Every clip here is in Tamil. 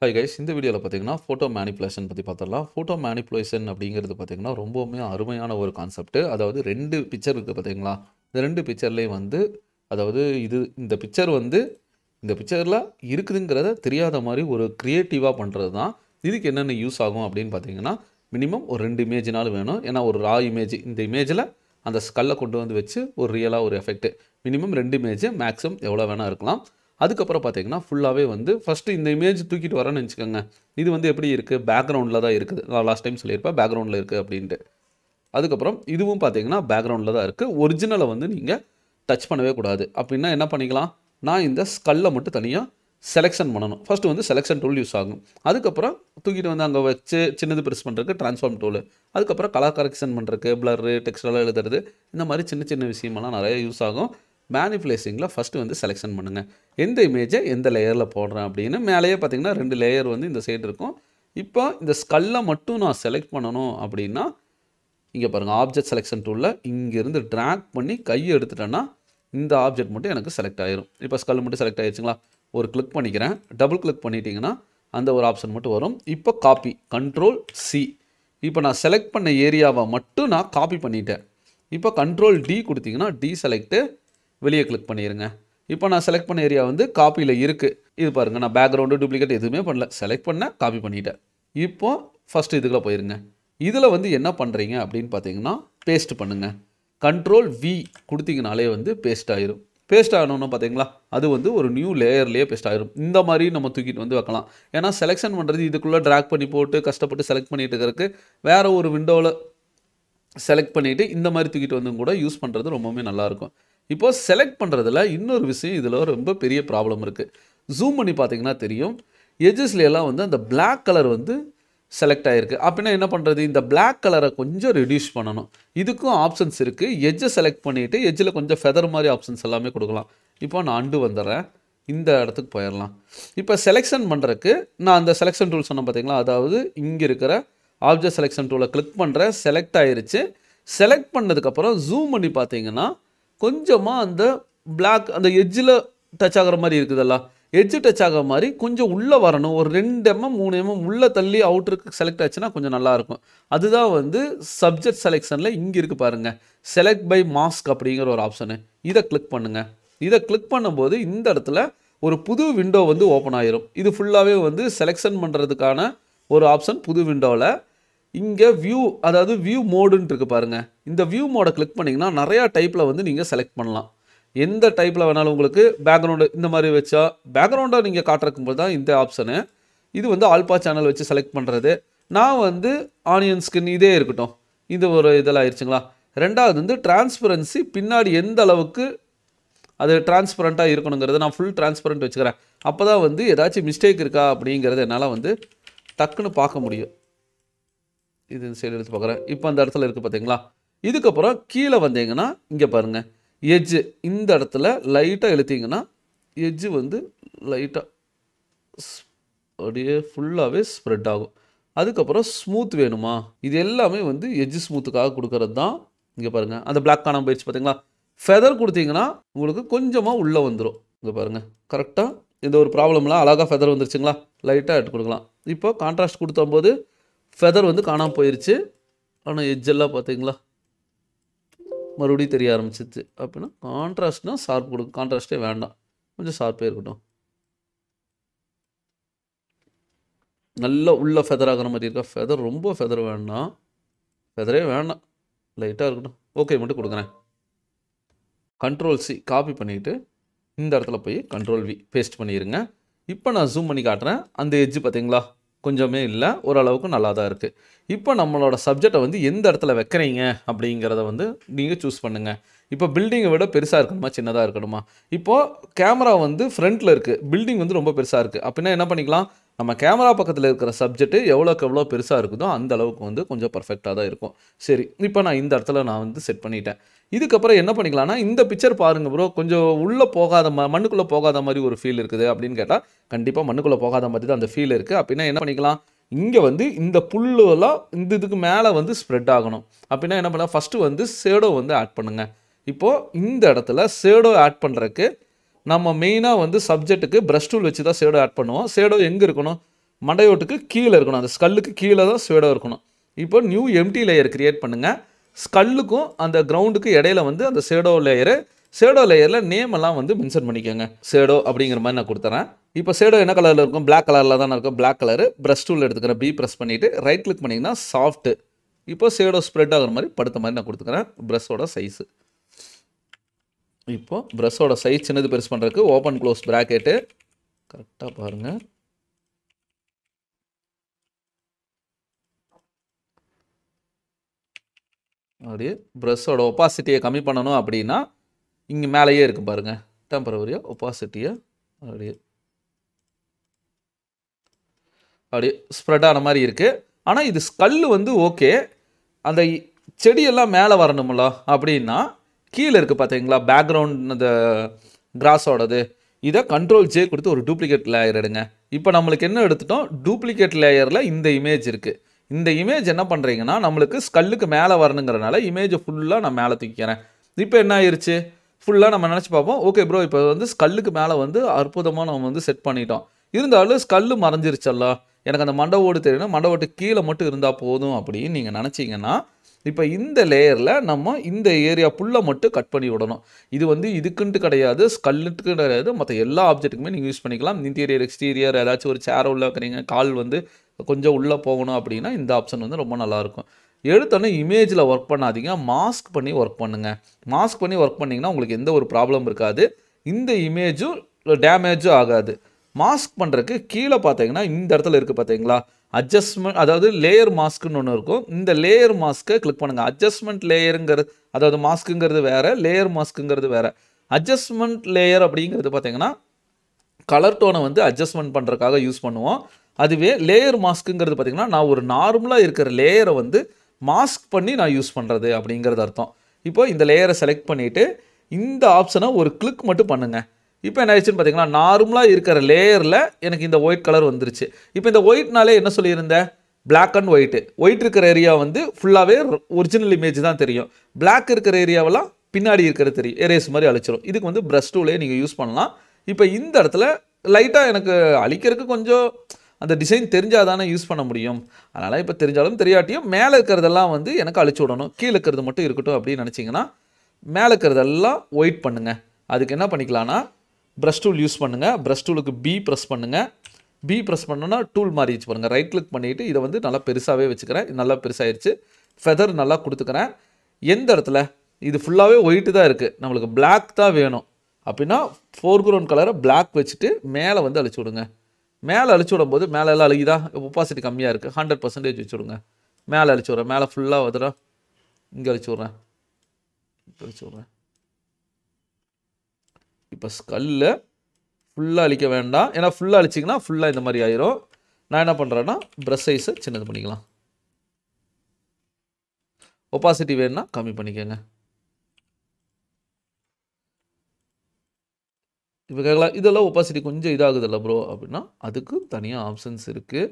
ஹை கைஸ் இந்த வீடியோவில் பார்த்தீங்கன்னா ஃபோட்டோ மேனிப்புலேஷன் பற்றி பார்த்துடலாம் ஃபோட்டோ மேனிப்புலேஷன் அப்படிங்கிறது பார்த்தீங்கன்னா ரொம்பவுமே அருமையான ஒரு கான்செப்ட் அதாவது ரெண்டு பிக்சர் இருக்குது பார்த்தீங்களா இந்த ரெண்டு பிக்சர்லேயும் வந்து அதாவது இது இந்த பிக்சர் வந்து இந்த பிக்சரில் இருக்குதுங்கிறத தெரியாத மாதிரி ஒரு க்ரியேட்டிவாக பண்ணுறது தான் இதுக்கு என்னென்ன யூஸ் ஆகும் அப்படின்னு பார்த்தீங்கன்னா மினிமம் ஒரு ரெண்டு இமேஜ்னாலும் வேணும் ஏன்னா ஒரு ரா இமேஜ் இந்த இமேஜில் அந்த ஸ்கல்லை கொண்டு வந்து வச்சு ஒரு ரியலாக ஒரு எஃபெக்ட் மினிமம் ரெண்டு இமேஜ் மேக்ஸிமம் எவ்வளோ வேணால் இருக்கலாம் அதுக்கப்புறம் பார்த்தீங்கன்னா ஃபுல்லாகவே வந்து ஃபஸ்ட்டு இந்த இமேஜ் தூக்கிட்டு வரேன்னு வச்சுக்கோங்க இது வந்து எப்படி இருக்குது பேக்ரவுண்டில் தான் இருக்குது நான் லாஸ்ட் டைம் சொல்லியிருப்பேன் பேக்ரவுண்டில் இருக்குது அப்படின்ட்டு அதுக்கப்புறம் இதுவும் பார்த்தீங்கன்னா பேக்ரவுண்டில் தான் இருக்குது ஒரிஜினலை வந்து நீங்கள் டச் பண்ணவே கூடாது அப்படின்னா என்ன பண்ணிக்கலாம் நான் இந்த ஸ்கல்லை மட்டும் தனியாக செலெக்ஷன் பண்ணணும் ஃபஸ்ட்டு வந்து செலெக்ஷன் டூல் யூஸ் ஆகும் அதுக்கப்புறம் தூக்கிட்டு வந்து அங்கே வச்சு சின்னது ப்ரெஸ் பண்ணுறதுக்கு ட்ரான்ஸ்ஃபார்ம் டூல் அதுக்கப்புறம் கலர் கரெக்ஷன் பண்ணுறதுக்கு பிளரு டெக்ஸ்டெல்லாம் எழுதுறது இந்த மாதிரி சின்ன சின்ன விஷயமெல்லாம் நிறைய யூஸ் ஆகும் மேனிப்புலேசிங்கில் ஃபஸ்ட்டு வந்து செலெக்ஷன் பண்ணுங்கள் எந்த இமேஜை எந்த லேயரில் போடுறேன் அப்படின்னு மேலேயே பார்த்தீங்கன்னா ரெண்டு லேயர் வந்து இந்த சைடு இருக்கும் இப்போ இந்த ஸ்கல்லை மட்டும் நான் செலக்ட் பண்ணணும் அப்படின்னா இங்கே பாருங்கள் ஆப்ஜெக்ட் செலெக்ஷன் டூலில் இங்கேருந்து ட்ராக் பண்ணி கையை எடுத்துட்டேன்னா இந்த ஆப்ஜெக்ட் மட்டும் எனக்கு செலக்ட் ஆயிரும் இப்போ ஸ்கல் மட்டும் செலக்ட் ஆயிடுச்சுங்களா ஒரு கிளிக் பண்ணிக்கிறேன் டபுள் கிளிக் பண்ணிட்டீங்கன்னா அந்த ஒரு ஆப்ஷன் மட்டும் வரும் இப்போ காப்பி கண்ட்ரோல் சி இப்போ நான் செலக்ட் பண்ண ஏரியாவை மட்டும் நான் காப்பி பண்ணிட்டேன் இப்போ கண்ட்ரோல் டி கொடுத்தீங்கன்னா டி செலக்ட்டு வெளியே கிளிக் பண்ணிடுங்க இப்போ நான் செலக்ட் பண்ண ஏரியா வந்து காப்பியில் இருக்குது இது பாருங்கள் நான் பேக்ரவுண்டு டூப்ளிகேட் எதுவுமே பண்ணல செலக்ட் பண்ண காப்பி பண்ணிட்டேன் இப்போ ஃபஸ்ட்டு இதுக்குள்ள போயிருங்க இதில் வந்து என்ன பண்ணுறீங்க அப்படின்னு பார்த்தீங்கன்னா பேஸ்ட் பண்ணுங்கள் கண்ட்ரோல் வி கொடுத்தீங்கனாலே வந்து பேஸ்ட் ஆயிரும் பேஸ்ட் ஆகணும்னு பார்த்தீங்களா அது வந்து ஒரு நியூ லேயர்லேயே பேஸ்ட் ஆயிரும் இந்த மாதிரி நம்ம தூக்கிட்டு வந்து வைக்கலாம் ஏன்னா செலெக்ஷன் பண்ணுறது இதுக்குள்ளே ட்ராக் பண்ணி போட்டு கஷ்டப்பட்டு செலக்ட் பண்ணிட்டு இருக்கிறதுக்கு வேறு ஒரு விண்டோவில் செலக்ட் பண்ணிவிட்டு இந்த மாதிரி தூக்கிட்டு வந்து கூட யூஸ் பண்ணுறது ரொம்பவுமே நல்லாயிருக்கும் இப்போது செலக்ட் பண்ணுறதுல இன்னொரு விஷயம் இதில் ரொம்ப பெரிய ப்ராப்ளம் இருக்குது ஜூம் பண்ணி பார்த்தீங்கன்னா தெரியும் எஜஸ்ல எல்லாம் வந்து அந்த Black கலர் வந்து செலக்ட் ஆகிருக்கு அப்படின்னா என்ன பண்ணுறது இந்த Black கலரை கொஞ்சம் ரெடியூஸ் பண்ணணும் இதுக்கும் ஆப்ஷன்ஸ் இருக்குது எஜ்ஜை செலக்ட் பண்ணிவிட்டு எஜ்ஜில் கொஞ்சம் ஃபெதர் மாதிரி ஆப்ஷன்ஸ் எல்லாமே கொடுக்கலாம் இப்போ நான் அண்டு வந்துடுறேன் இந்த இடத்துக்கு போயிடலாம் இப்போ செலெக்ஷன் பண்ணுறதுக்கு நான் அந்த செலெக்ஷன் டூல் சொன்னேன் பார்த்தீங்களா அதாவது இங்கே இருக்கிற ஆப்ஜெக்ட் செலெக்ஷன் டூலை கிளிக் பண்ணுறேன் செலக்ட் ஆயிருச்சு செலக்ட் பண்ணதுக்கப்புறம் ஜூம் பண்ணி பார்த்தீங்கன்னா கொஞ்சமாக அந்த Black அந்த எட்ஜில் டச் ஆகிற மாதிரி இருக்குதல்ல எட்ஜு டச் ஆகிற மாதிரி கொஞ்சம் உள்ளே வரணும் ஒரு ரெண்டு எம்எம் மூணு எம்எம் உள்ளே தள்ளி அவுட்டருக்கு செலக்ட் ஆச்சுன்னா கொஞ்சம் நல்லாயிருக்கும் அதுதான் வந்து சப்ஜெக்ட் செலெக்ஷனில் இங்கே இருக்குது பாருங்கள் செலக்ட் பை மாஸ்க் அப்படிங்கிற ஒரு ஆப்ஷனு இதை கிளிக் பண்ணுங்கள் இதை கிளிக் பண்ணும்போது இந்த இடத்துல ஒரு புது விண்டோ வந்து ஓப்பன் ஆயிரும் இது ஃபுல்லாகவே வந்து செலெக்ஷன் பண்ணுறதுக்கான ஒரு ஆப்ஷன் புது விண்டோவில் இங்கே வியூ அதாவது வியூ மோடுன்னு இருக்கு பாருங்க இந்த வியூ மோடை கிளிக் பண்ணிங்கன்னா நிறையா டைப்பில் வந்து நீங்கள் செலக்ட் பண்ணலாம் எந்த டைப்பில் வேணாலும் உங்களுக்கு பேக்ரவுண்டு இந்த மாதிரி வச்சா பேக்ரவுண்டை நீங்கள் காட்டுறக்கும் போது தான் இந்த ஆப்ஷனு இது வந்து ஆல்பா சேனல் வச்சு செலக்ட் பண்ணுறது நான் வந்து ஆனியன் ஸ்கின் இதே இருக்கட்டும் இது ஒரு இதெல்லாம் ஆயிடுச்சுங்களா ரெண்டாவது வந்து டிரான்ஸ்பரன்சி பின்னாடி எந்த அளவுக்கு அது டிரான்ஸ்பரண்ட்டாக இருக்கணுங்கிறத நான் ஃபுல் டிரான்ஸ்பரண்ட் வச்சுக்கிறேன் அப்போ தான் வந்து ஏதாச்சும் மிஸ்டேக் இருக்கா அப்படிங்கிறத என்னால் வந்து டக்குன்னு பார்க்க முடியும் இது இந்த சைடு எடுத்து பார்க்குறேன் இப்போ அந்த இடத்துல இருக்குது பார்த்தீங்களா இதுக்கப்புறம் கீழே வந்தீங்கன்னா இங்கே பாருங்கள் எட்ஜு இந்த இடத்துல லைட்டாக இழுத்தீங்கன்னா எட்ஜு வந்து லைட்டாக அப்படியே ஃபுல்லாகவே ஸ்ப்ரெட் ஆகும் அதுக்கப்புறம் ஸ்மூத் வேணுமா இது எல்லாமே வந்து எட்ஜு ஸ்மூத்துக்காக கொடுக்கறது தான் இங்கே பாருங்கள் அந்த பிளாக் காணாம போயிடுச்சு பார்த்தீங்களா ஃபெதர் கொடுத்தீங்கன்னா உங்களுக்கு கொஞ்சமாக உள்ளே வந்துடும் இங்கே பாருங்கள் கரெக்டாக எந்த ஒரு ப்ராப்ளம்லாம் அழகாக ஃபெதர் வந்துருச்சுங்களா லைட்டாக எடுத்து கொடுக்கலாம் இப்போ கான்ட்ராஸ்ட் கொடுத்தம்போது ஃபெதர் வந்து காணாமல் போயிருச்சு ஆனால் எட்ஜெல்லாம் பார்த்தீங்களா மறுபடியும் தெரிய ஆரம்பிச்சிச்சு அப்படின்னா கான்ட்ராஸ்ட்னா ஷார்ப் கொடுக்கும் கான்ட்ராஸ்ட்டே வேண்டாம் கொஞ்சம் ஷார்ப்பே இருக்கட்டும் நல்லா உள்ள ஃபெதர் ஆகிற மாதிரி இருக்கா ஃபெதர் ரொம்ப ஃபெதர் வேண்டாம் ஃபெதரே வேண்டாம் லைட்டாக இருக்கட்டும் ஓகே மட்டும் கொடுக்குறேன் கண்ட்ரோல் சி காப்பி பண்ணிவிட்டு இந்த இடத்துல போய் கண்ட்ரோல் வி பேஸ்ட் பண்ணிடுங்க இப்போ நான் ஜூம் பண்ணி காட்டுறேன் அந்த எட்ஜ் பார்த்தீங்களா கொஞ்சமே இல்லை ஓரளவுக்கு நல்லா தான் இருக்குது இப்போ நம்மளோட சப்ஜெக்டை வந்து எந்த இடத்துல வைக்கிறீங்க அப்படிங்கிறத வந்து நீங்கள் சூஸ் பண்ணுங்கள் இப்போ பில்டிங்கை விட பெருசாக இருக்கணுமா சின்னதாக இருக்கணுமா இப்போது கேமரா வந்து ஃப்ரண்ட்டில் இருக்குது பில்டிங் வந்து ரொம்ப பெருசாக இருக்குது அப்படின்னா என்ன பண்ணிக்கலாம் நம்ம கேமரா பக்கத்தில் இருக்கிற சப்ஜெக்ட் எவ்வளோக்கு எவ்வளோ பெருசாக இருக்குதோ அந்த அளவுக்கு வந்து கொஞ்சம் பர்ஃபெக்டாக தான் இருக்கும் சரி இப்போ நான் இந்த இடத்துல நான் வந்து செட் பண்ணிட்டேன் இதுக்கப்புறம் என்ன பண்ணிக்கலாம்னா இந்த பிக்சர் பாருங்க ப்ரோ கொஞ்சம் உள்ளே போகாத ம மண்ணுக்குள்ளே போகாத மாதிரி ஒரு ஃபீல் இருக்குது அப்படின்னு கேட்டால் கண்டிப்பாக மண்ணுக்குள்ளே போகாத மாதிரி தான் அந்த ஃபீல் இருக்குது அப்படின்னா என்ன பண்ணிக்கலாம் இங்கே வந்து இந்த புல்லுலாம் இந்த இதுக்கு மேலே வந்து ஸ்ப்ரெட் ஆகணும் அப்படின்னா என்ன பண்ணலாம் ஃபஸ்ட்டு வந்து சேடோ வந்து ஆட் பண்ணுங்கள் இப்போது இந்த இடத்துல சேடோ ஆட் பண்ணுறதுக்கு நம்ம மெயினாக வந்து சப்ஜெக்ட்டுக்கு ப்ரஷ் டூல் வச்சு தான் ஷேடோ ஆட் பண்ணுவோம் ஷேடோ எங்கே இருக்கணும் மண்டையோட்டுக்கு கீழே இருக்கணும் அந்த ஸ்கல்லுக்கு கீழே தான் ஷேடோ இருக்கணும் இப்போ நியூ எம்டி லேயர் கிரியேட் பண்ணுங்கள் ஸ்கல்லுக்கும் அந்த கிரவுண்டுக்கு இடையில வந்து அந்த ஷேடோ லேயரு ஷேடோ லேயரில் நேம் எல்லாம் வந்து மென்ஷன் பண்ணிக்கோங்க ஷேடோ அப்படிங்கிற மாதிரி நான் கொடுத்துறேன் இப்போ ஷேடோ என்ன கலரில் இருக்கும் Black கலரில் தான் இருக்கும் Black கலரு ப்ரஷ் டூல் எடுத்துக்கிறேன் பி ப்ரெஸ் பண்ணிவிட்டு ரைட் கிளிக் பண்ணிங்கன்னா சாஃப்ட்டு இப்போ ஷேடோ ஸ்ப்ரெட் ஆகுற மாதிரி படுத்த மாதிரி நான் கொடுத்துக்கிறேன் ப்ரஷோட சைஸு இப்போ ப்ரஷோட சைஸ் சின்னது பெருசு பண்ணுறதுக்கு ஓப்பன் க்ளோஸ் ப்ராக்கெட்டு கரெக்டாக பாருங்கள் அப்படியே ப்ரஷோட ஒப்பாசிட்டியை கம்மி பண்ணணும் அப்படின்னா இங்கே மேலேயே இருக்கு பாருங்கள் டெம்பரவரியாக ஒப்பாசிட்டியை அப்படியே அப்படியே ஸ்ப்ரெட் ஆன மாதிரி இருக்குது ஆனால் இது ஸ்கல்லு வந்து ஓகே அந்த இ- செடியெல்லாம் மேலே வரணும்ல அப்படின்னா கீழே இருக்குது பார்த்தீங்களா பேக்ரவுண்ட் அந்த கிராஸோடது இதை கண்ட்ரோல் ஜே கொடுத்து ஒரு டூப்ளிகேட் லேயர் எடுங்க இப்போ நம்மளுக்கு என்ன எடுத்துட்டோம் டூப்ளிகேட் லேயரில் இந்த இமேஜ் இருக்குது இந்த இமேஜ் என்ன பண்ணுறீங்கன்னா நம்மளுக்கு ஸ்கல்லுக்கு மேலே வரணுங்கிறனால இமேஜை ஃபுல்லாக நான் மேலே தூக்கிறேன் இப்போ என்ன ஆயிருச்சு ஃபுல்லாக நம்ம நினச்சி பார்ப்போம் ஓகே ப்ரோ இப்போ வந்து ஸ்கல்லுக்கு மேலே வந்து அற்புதமாக நம்ம வந்து செட் பண்ணிட்டோம் இருந்தாலும் ஸ்கல்லு மறைஞ்சிருச்சல்ல எனக்கு அந்த மண்டை ஓடு தெரியணும் மண்டை ஓட்டு கீழே மட்டும் இருந்தால் போதும் அப்படின்னு நீங்கள் நினச்சிங்கன்னா இப்போ இந்த லேயரில் நம்ம இந்த ஏரியா ஃபுல்லாக மட்டும் கட் பண்ணி விடணும் இது வந்து இதுக்குன்ட்டு கிடையாது ஸ்கல்லுக்கு கிடையாது மற்ற எல்லா ஆப்ஜெக்ட்டுக்குமே நீங்கள் யூஸ் பண்ணிக்கலாம் இன்டீரியர் எக்ஸ்டீரியர் ஏதாச்சும் ஒரு சேர் உள்ள வைக்கிறீங்க கால் வந்து கொஞ்சம் உள்ளே போகணும் அப்படின்னா இந்த ஆப்ஷன் வந்து ரொம்ப நல்லாயிருக்கும் எடுத்தோன்னே இமேஜில் ஒர்க் பண்ணாதீங்க மாஸ்க் பண்ணி ஒர்க் பண்ணுங்கள் மாஸ்க் பண்ணி ஒர்க் பண்ணிங்கன்னா உங்களுக்கு எந்த ஒரு ப்ராப்ளம் இருக்காது இந்த இமேஜும் டேமேஜும் ஆகாது மாஸ்க் பண்ணுறதுக்கு கீழே பார்த்தீங்கன்னா இந்த இடத்துல இருக்குது பார்த்தீங்களா அட்ஜஸ்ட்மெண்ட் அதாவது லேயர் மாஸ்க்குன்னு ஒன்று இருக்கும் இந்த லேயர் மாஸ்க்கை கிளிக் பண்ணுங்கள் அட்ஜஸ்ட்மெண்ட் லேயருங்கிறது அதாவது மாஸ்க்குங்கிறது வேறு லேயர் மாஸ்க்குங்கிறது வேறு அட்ஜஸ்ட்மெண்ட் லேயர் அப்படிங்கிறது பார்த்தீங்கன்னா கலர் டோனை வந்து அட்ஜஸ்ட்மெண்ட் பண்ணுறதுக்காக யூஸ் பண்ணுவோம் அதுவே லேயர் மாஸ்க்குங்கிறது பார்த்தீங்கன்னா நான் ஒரு நார்மலாக இருக்கிற லேயரை வந்து மாஸ்க் பண்ணி நான் யூஸ் பண்ணுறது அப்படிங்கிறது அர்த்தம் இப்போ இந்த லேயரை செலக்ட் பண்ணிவிட்டு இந்த ஆப்ஷனை ஒரு கிளிக் மட்டும் பண்ணுங்கள் இப்போ என்ன ஆயிடுச்சுன்னு பார்த்தீங்கன்னா நார்மலாக இருக்கிற லேயரில் எனக்கு இந்த ஒயிட் கலர் வந்துருச்சு இப்போ இந்த ஒயிட்னாலே என்ன சொல்லியிருந்தேன் Black அண்ட் ஒயிட்டு ஒயிட் இருக்கிற ஏரியா வந்து ஃபுல்லாகவே ஒரிஜினல் இமேஜ் தான் தெரியும் Black இருக்கிற ஏரியாவெல்லாம் பின்னாடி இருக்கிறது தெரியும் எரேஸ் மாதிரி அழிச்சிரும் இதுக்கு வந்து ப்ரஷ் டூலே நீங்கள் யூஸ் பண்ணலாம் இப்போ இந்த இடத்துல லைட்டாக எனக்கு அழிக்கிறதுக்கு கொஞ்சம் அந்த டிசைன் தெரிஞ்சால் தானே யூஸ் பண்ண முடியும் அதனால் இப்போ தெரிஞ்சாலும் தெரியாட்டியும் மேலே இருக்கிறதெல்லாம் வந்து எனக்கு அழிச்சு விடணும் கீழே இருக்கிறது மட்டும் இருக்கட்டும் அப்படின்னு நினச்சிங்கன்னா மேலே இருக்கிறதெல்லாம் ஒயிட் பண்ணுங்கள் அதுக்கு என்ன பண்ணிக்கலாம்னா ப்ரஷ் டூல் யூஸ் பண்ணுங்கள் ப்ரஷ் டூலுக்கு பி ப்ரெஸ் பண்ணுங்கள் பி ப்ரெஸ் பண்ணோன்னா டூல் மாறிடுச்சு பாருங்கள் ரைட் கிளிக் பண்ணிவிட்டு இதை வந்து நல்லா பெருசாகவே வச்சுக்கிறேன் இது நல்லா பெருசாயிருச்சு ஃபெதர் நல்லா கொடுத்துக்கிறேன் எந்த இடத்துல இது ஃபுல்லாகவே ஒயிட்டு தான் இருக்குது நம்மளுக்கு Black தான் வேணும் அப்படின்னா ஃபோர்க்ரவுண்ட் கலரை Black வச்சுட்டு மேலே வந்து அழிச்சு விடுங்க மேலே அழிச்சு விடும்போது மேலே எல்லாம் அழுகிதா ஒப்பாசிட்டி கம்மியாக இருக்குது ஹண்ட்ரட் பர்சன்டேஜ் வச்சு விடுங்க மேலே அழிச்சு விட்றேன் மேலே ஃபுல்லாக வந்துடா இங்கே அழிச்சு விட்றேன் இங்கே அழிச்சு விட்றேன் இப்போ ஸ்கல்ல ஃபுல்லாக அழிக்க வேண்டாம் ஏன்னா ஃபுல்லாக அழிச்சிங்கன்னா ஃபுல்லாக இந்த மாதிரி ஆயிரும் நான் என்ன பண்ணுறேன்னா ப்ரஷ் சைஸை சின்னது பண்ணிக்கலாம் ஒப்பாசிட்டி வேணும்னா கம்மி பண்ணிக்கோங்க இப்போ கேட்கலாம் இதெல்லாம் ஒப்பாசிட்டி கொஞ்சம் இதாகுதுல்ல ப்ரோ அப்படின்னா அதுக்கு தனியாக ஆப்ஷன்ஸ் இருக்குது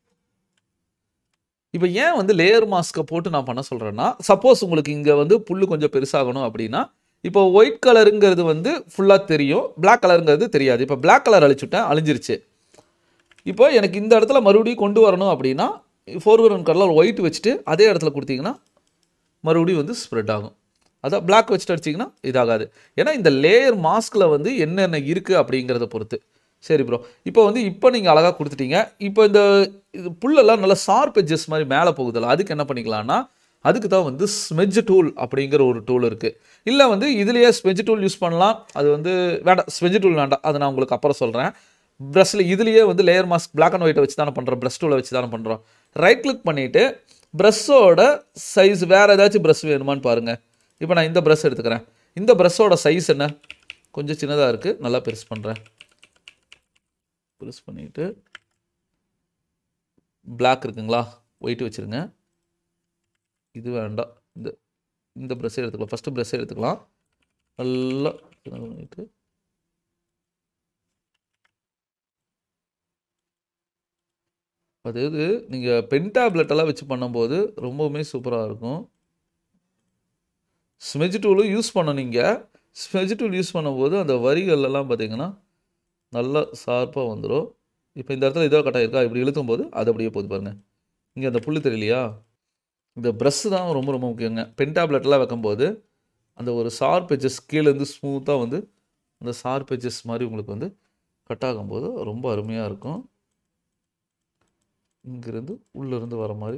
இப்போ ஏன் வந்து லேயர் மாஸ்க்கை போட்டு நான் பண்ண சொல்கிறேன்னா சப்போஸ் உங்களுக்கு இங்கே வந்து புல்லு கொஞ்சம் பெருசாகணும் அப்படின்னா இப்போ ஒயிட் கலருங்கிறது வந்து ஃபுல்லாக தெரியும் Black கலருங்கிறது தெரியாது இப்போ Black கலர் அழிச்சுட்டேன் அழிஞ்சிருச்சு இப்போ எனக்கு இந்த இடத்துல மறுபடியும் கொண்டு வரணும் அப்படின்னா ஃபோர்வரன் கலர் ஒயிட் வச்சுட்டு அதே இடத்துல கொடுத்தீங்கன்னா மறுபடியும் வந்து ஸ்ப்ரெட் ஆகும் அதான் Black வச்சுட்டு அடிச்சிங்கன்னா இதாகாது ஏன்னா இந்த லேயர் மாஸ்கில் வந்து என்னென்ன இருக்குது அப்படிங்கிறத பொறுத்து சரி ப்ரோ இப்போ வந்து இப்போ நீங்கள் அழகாக கொடுத்துட்டீங்க இப்போ இந்த இது புல்லெல்லாம் நல்லா ஷார்ப் எட்ஜஸ் மாதிரி மேலே போகுதுல்ல அதுக்கு என்ன பண்ணிக்கலாம்னா அதுக்கு தான் வந்து ஸ்மெஜ் டூல் அப்படிங்கிற ஒரு டூல் இருக்குது இல்லை வந்து இதுலேயே ஸ்மெஜ் டூல் யூஸ் பண்ணலாம் அது வந்து வேண்டாம் ஸ்மெஜ் டூல் வேண்டாம் அதை நான் உங்களுக்கு அப்புறம் சொல்கிறேன் ப்ரஷ்ல இதுலேயே வந்து லேயர் மாஸ்க் Black அண்ட் ஒயிட்டை வச்சு தானே பண்ணுறோம் ப்ரஷ் டூலை வச்சு தானே பண்ணுறோம் ரைட் கிளிக் பண்ணிவிட்டு ப்ரஷ்ஷோட சைஸ் வேறு ஏதாச்சும் ப்ரஷ் வேணுமான்னு பாருங்கள் இப்போ நான் இந்த ப்ரஷ் எடுத்துக்கிறேன் இந்த ப்ரஷ்ஷோட சைஸ் என்ன கொஞ்சம் சின்னதாக இருக்குது நல்லா பெருசு பண்ணுறேன் பெருசு பண்ணிவிட்டு Black இருக்குங்களா ஒயிட் வச்சுருங்க இது வேண்டாம் இந்த இந்த ப்ரெஷ்ஷை எடுத்துக்கலாம் ஃபஸ்ட்டு ப்ரெஷ்ஷை எடுத்துக்கலாம் நல்லா சின்னது பண்ணிட்டு அதாவது நீங்கள் பென் டேப்லெட் எல்லாம் வச்சு பண்ணும்போது ரொம்பவுமே சூப்பராக இருக்கும் ஸ்மெஜ் டூலும் யூஸ் பண்ண நீங்கள் ஸ்மெஜ் டூல் யூஸ் பண்ணும்போது அந்த வரிகள் எல்லாம் பார்த்தீங்கன்னா நல்லா ஷார்ப்பாக வந்துடும் இப்போ இந்த இடத்துல இதோ கட்டாக இருக்கா இப்படி இழுக்கும் போது அது அப்படியே போகுது பாருங்கள் இங்கே அந்த புல்லு தெரியலையா இந்த ப்ரஷ் தான் ரொம்ப ரொம்ப முக்கியங்க பென் டேப்லெட்லாம் வைக்கும்போது அந்த ஒரு ஷார்ப் எஜஸ் கீழேருந்து ஸ்மூத்தாக வந்து அந்த ஷார்ப் எஜஸ் மாதிரி உங்களுக்கு வந்து கட் ஆகும்போது ரொம்ப அருமையாக இருக்கும் இங்கேருந்து உள்ளேருந்து வர மாதிரி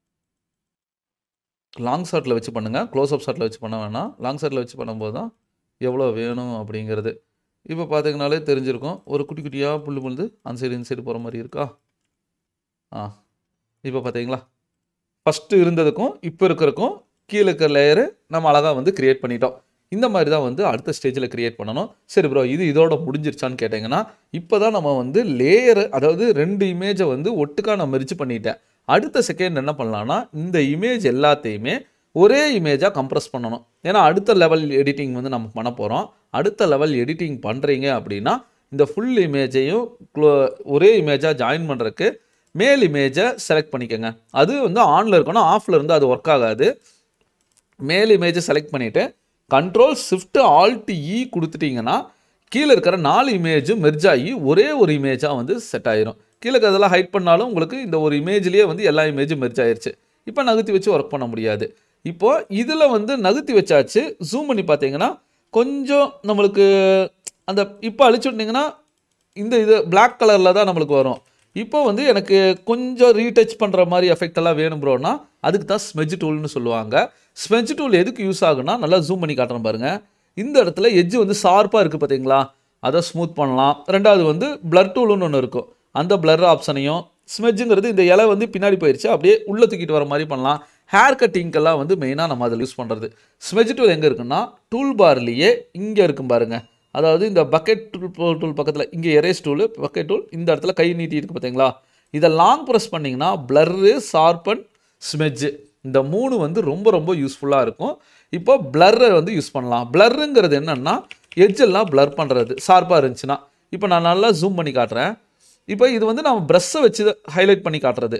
லாங் ஷாட்டில் வச்சு பண்ணுங்கள் க்ளோஸ் அப் ஷாட்டில் வச்சு பண்ண வேணாம் லாங் ஷாட்டில் வச்சு பண்ணும்போது தான் எவ்வளோ வேணும் அப்படிங்கிறது இப்போ பார்த்தீங்கனாலே தெரிஞ்சிருக்கும் ஒரு குட்டி குட்டியாக புல் புல்லுது அந்த சைடு இந்த சைடு போகிற மாதிரி இருக்கா ஆ இப்போ பார்த்தீங்களா ஃபஸ்ட்டு இருந்ததுக்கும் இப்போ இருக்கிறதுக்கும் கீழே இருக்கிற லேயரு நம்ம அழகாக வந்து கிரியேட் பண்ணிட்டோம் இந்த மாதிரி தான் வந்து அடுத்த ஸ்டேஜில் கிரியேட் பண்ணணும் சரி ப்ரோ இது இதோட முடிஞ்சிருச்சான்னு கேட்டிங்கன்னா இப்போ தான் நம்ம வந்து லேயரு அதாவது ரெண்டு இமேஜை வந்து ஒட்டுக்கா நான் மெரிச்சு பண்ணிட்டேன் அடுத்த செகண்ட் என்ன பண்ணலான்னா இந்த இமேஜ் எல்லாத்தையுமே ஒரே இமேஜாக கம்ப்ரஸ் பண்ணணும் ஏன்னா அடுத்த லெவல் எடிட்டிங் வந்து நம்ம பண்ண போகிறோம் அடுத்த லெவல் எடிட்டிங் பண்ணுறீங்க அப்படின்னா இந்த ஃபுல் இமேஜையும் ஒரே இமேஜாக ஜாயின் பண்ணுறதுக்கு மேல் இமேஜை செலக்ட் பண்ணிக்கோங்க அது வந்து ஆனில் இருக்கணும் ஆஃபில் இருந்து அது ஒர்க் ஆகாது மேல் இமேஜை செலக்ட் பண்ணிவிட்டு கண்ட்ரோல் ஷிஃப்ட் ஆல்ட் இ கொடுத்துட்டிங்கன்னா கீழே இருக்கிற நாலு இமேஜும் மெர்ஜ் ஆகி ஒரே ஒரு இமேஜாக வந்து செட் ஆயிரும் கீழே இருக்கிறதெல்லாம் ஹைட் பண்ணாலும் உங்களுக்கு இந்த ஒரு இமேஜ்லேயே வந்து எல்லா இமேஜும் மெர்ஜ் ஆயிருச்சு இப்போ நகர்த்தி வச்சு ஒர்க் பண்ண முடியாது இப்போ இதில் வந்து நகர்த்தி வச்சாச்சு ஜூம் பண்ணி பார்த்தீங்கன்னா கொஞ்சம் நம்மளுக்கு அந்த இப்போ அழிச்சு விட்டிங்கன்னா இந்த இது பிளாக் கலரில் தான் நம்மளுக்கு வரும் இப்போ வந்து எனக்கு கொஞ்சம் ரீடச் பண்ணுற மாதிரி எஃபெக்ட் எல்லாம் வேணும் ப்ரோனா அதுக்கு தான் ஸ்மெஜ் டூல்னு சொல்லுவாங்க ஸ்மெஜ் டூல் எதுக்கு யூஸ் ஆகுனா நல்லா ஜூம் பண்ணி காட்டுறேன் பாருங்க இந்த இடத்துல எட்ஜ் வந்து ஷார்ப்பாக இருக்குது பார்த்தீங்களா அதை ஸ்மூத் பண்ணலாம் ரெண்டாவது வந்து பிளர் டூல்னு ஒன்று இருக்கும் அந்த பிளர் ஆப்ஷனையும் ஸ்மெஜ்ஜுங்கிறது இந்த இலை வந்து பின்னாடி போயிடுச்சு அப்படியே உள்ளே தூக்கிட்டு வர மாதிரி பண்ணலாம் ஹேர் கட்டிங்க்கெல்லாம் வந்து மெயினாக நம்ம அதில் யூஸ் பண்ணுறது ஸ்மெஜ் டூல் எங்கே இருக்குன்னா டூல் பார்லேயே இங்கே இருக்கும் பாருங்க அதாவது இந்த பக்கெட் டூல் டூல் பக்கத்தில் இங்கே எரேஸ் டூல் பக்கெட் டூல் இந்த இடத்துல கை நீட்டி இருக்கு பார்த்தீங்களா இதை லாங் ப்ரெஸ் பண்ணிங்கன்னா பிளர்ரு ஷார்பன் ஸ்மெஜ்ஜு இந்த மூணு வந்து ரொம்ப ரொம்ப யூஸ்ஃபுல்லாக இருக்கும் இப்போ பிளர்ரை வந்து யூஸ் பண்ணலாம் பிளர்ருங்கிறது என்னென்னா எட்ஜெல்லாம் பிளர் பண்ணுறது ஷார்ப்பாக இருந்துச்சுன்னா இப்போ நான் நல்லா ஜூம் பண்ணி காட்டுறேன் இப்போ இது வந்து நம்ம ப்ரெஷ்ஷை வச்சு ஹைலைட் பண்ணி காட்டுறது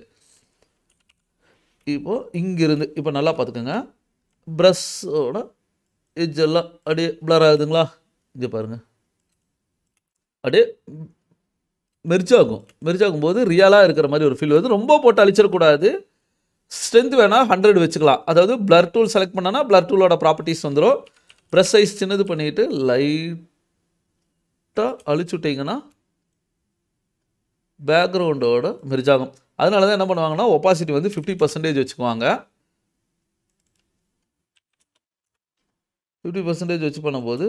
இப்போ இங்கிருந்து இப்போ நல்லா பார்த்துக்கோங்க ப்ரஷ்ஷோட எட்ஜெல்லாம் அப்படியே பிளர் ஆகுதுங்களா இங்கே பாருங்கள் அப்படியே மெர்ஜ் ஆகும் மெர்ஜ் ஆகும்போது ரியலாக இருக்கிற மாதிரி ஒரு ஃபீல் வருது ரொம்ப போட்டு அழிச்சிடக்கூடாது ஸ்ட்ரென்த் வேணால் ஹண்ட்ரட் வச்சுக்கலாம் அதாவது பிளர் டூல் செலக்ட் பண்ணனா பிளர் டூலோட ப்ராப்பர்ட்டிஸ் வந்துடும் ப்ரெஸ் சைஸ் சின்னது பண்ணிவிட்டு லைட்டாக அழிச்சு விட்டிங்கன்னா பேக்ரவுண்டோட மெர்ஜ் ஆகும் அதனால தான் என்ன பண்ணுவாங்கன்னா ஒப்பாசிட்டி வந்து ஃபிஃப்டி பர்சன்டேஜ் வச்சுக்குவாங்க ஃபிஃப்டி பர்சன்டேஜ் வச்சு பண்ணும்போது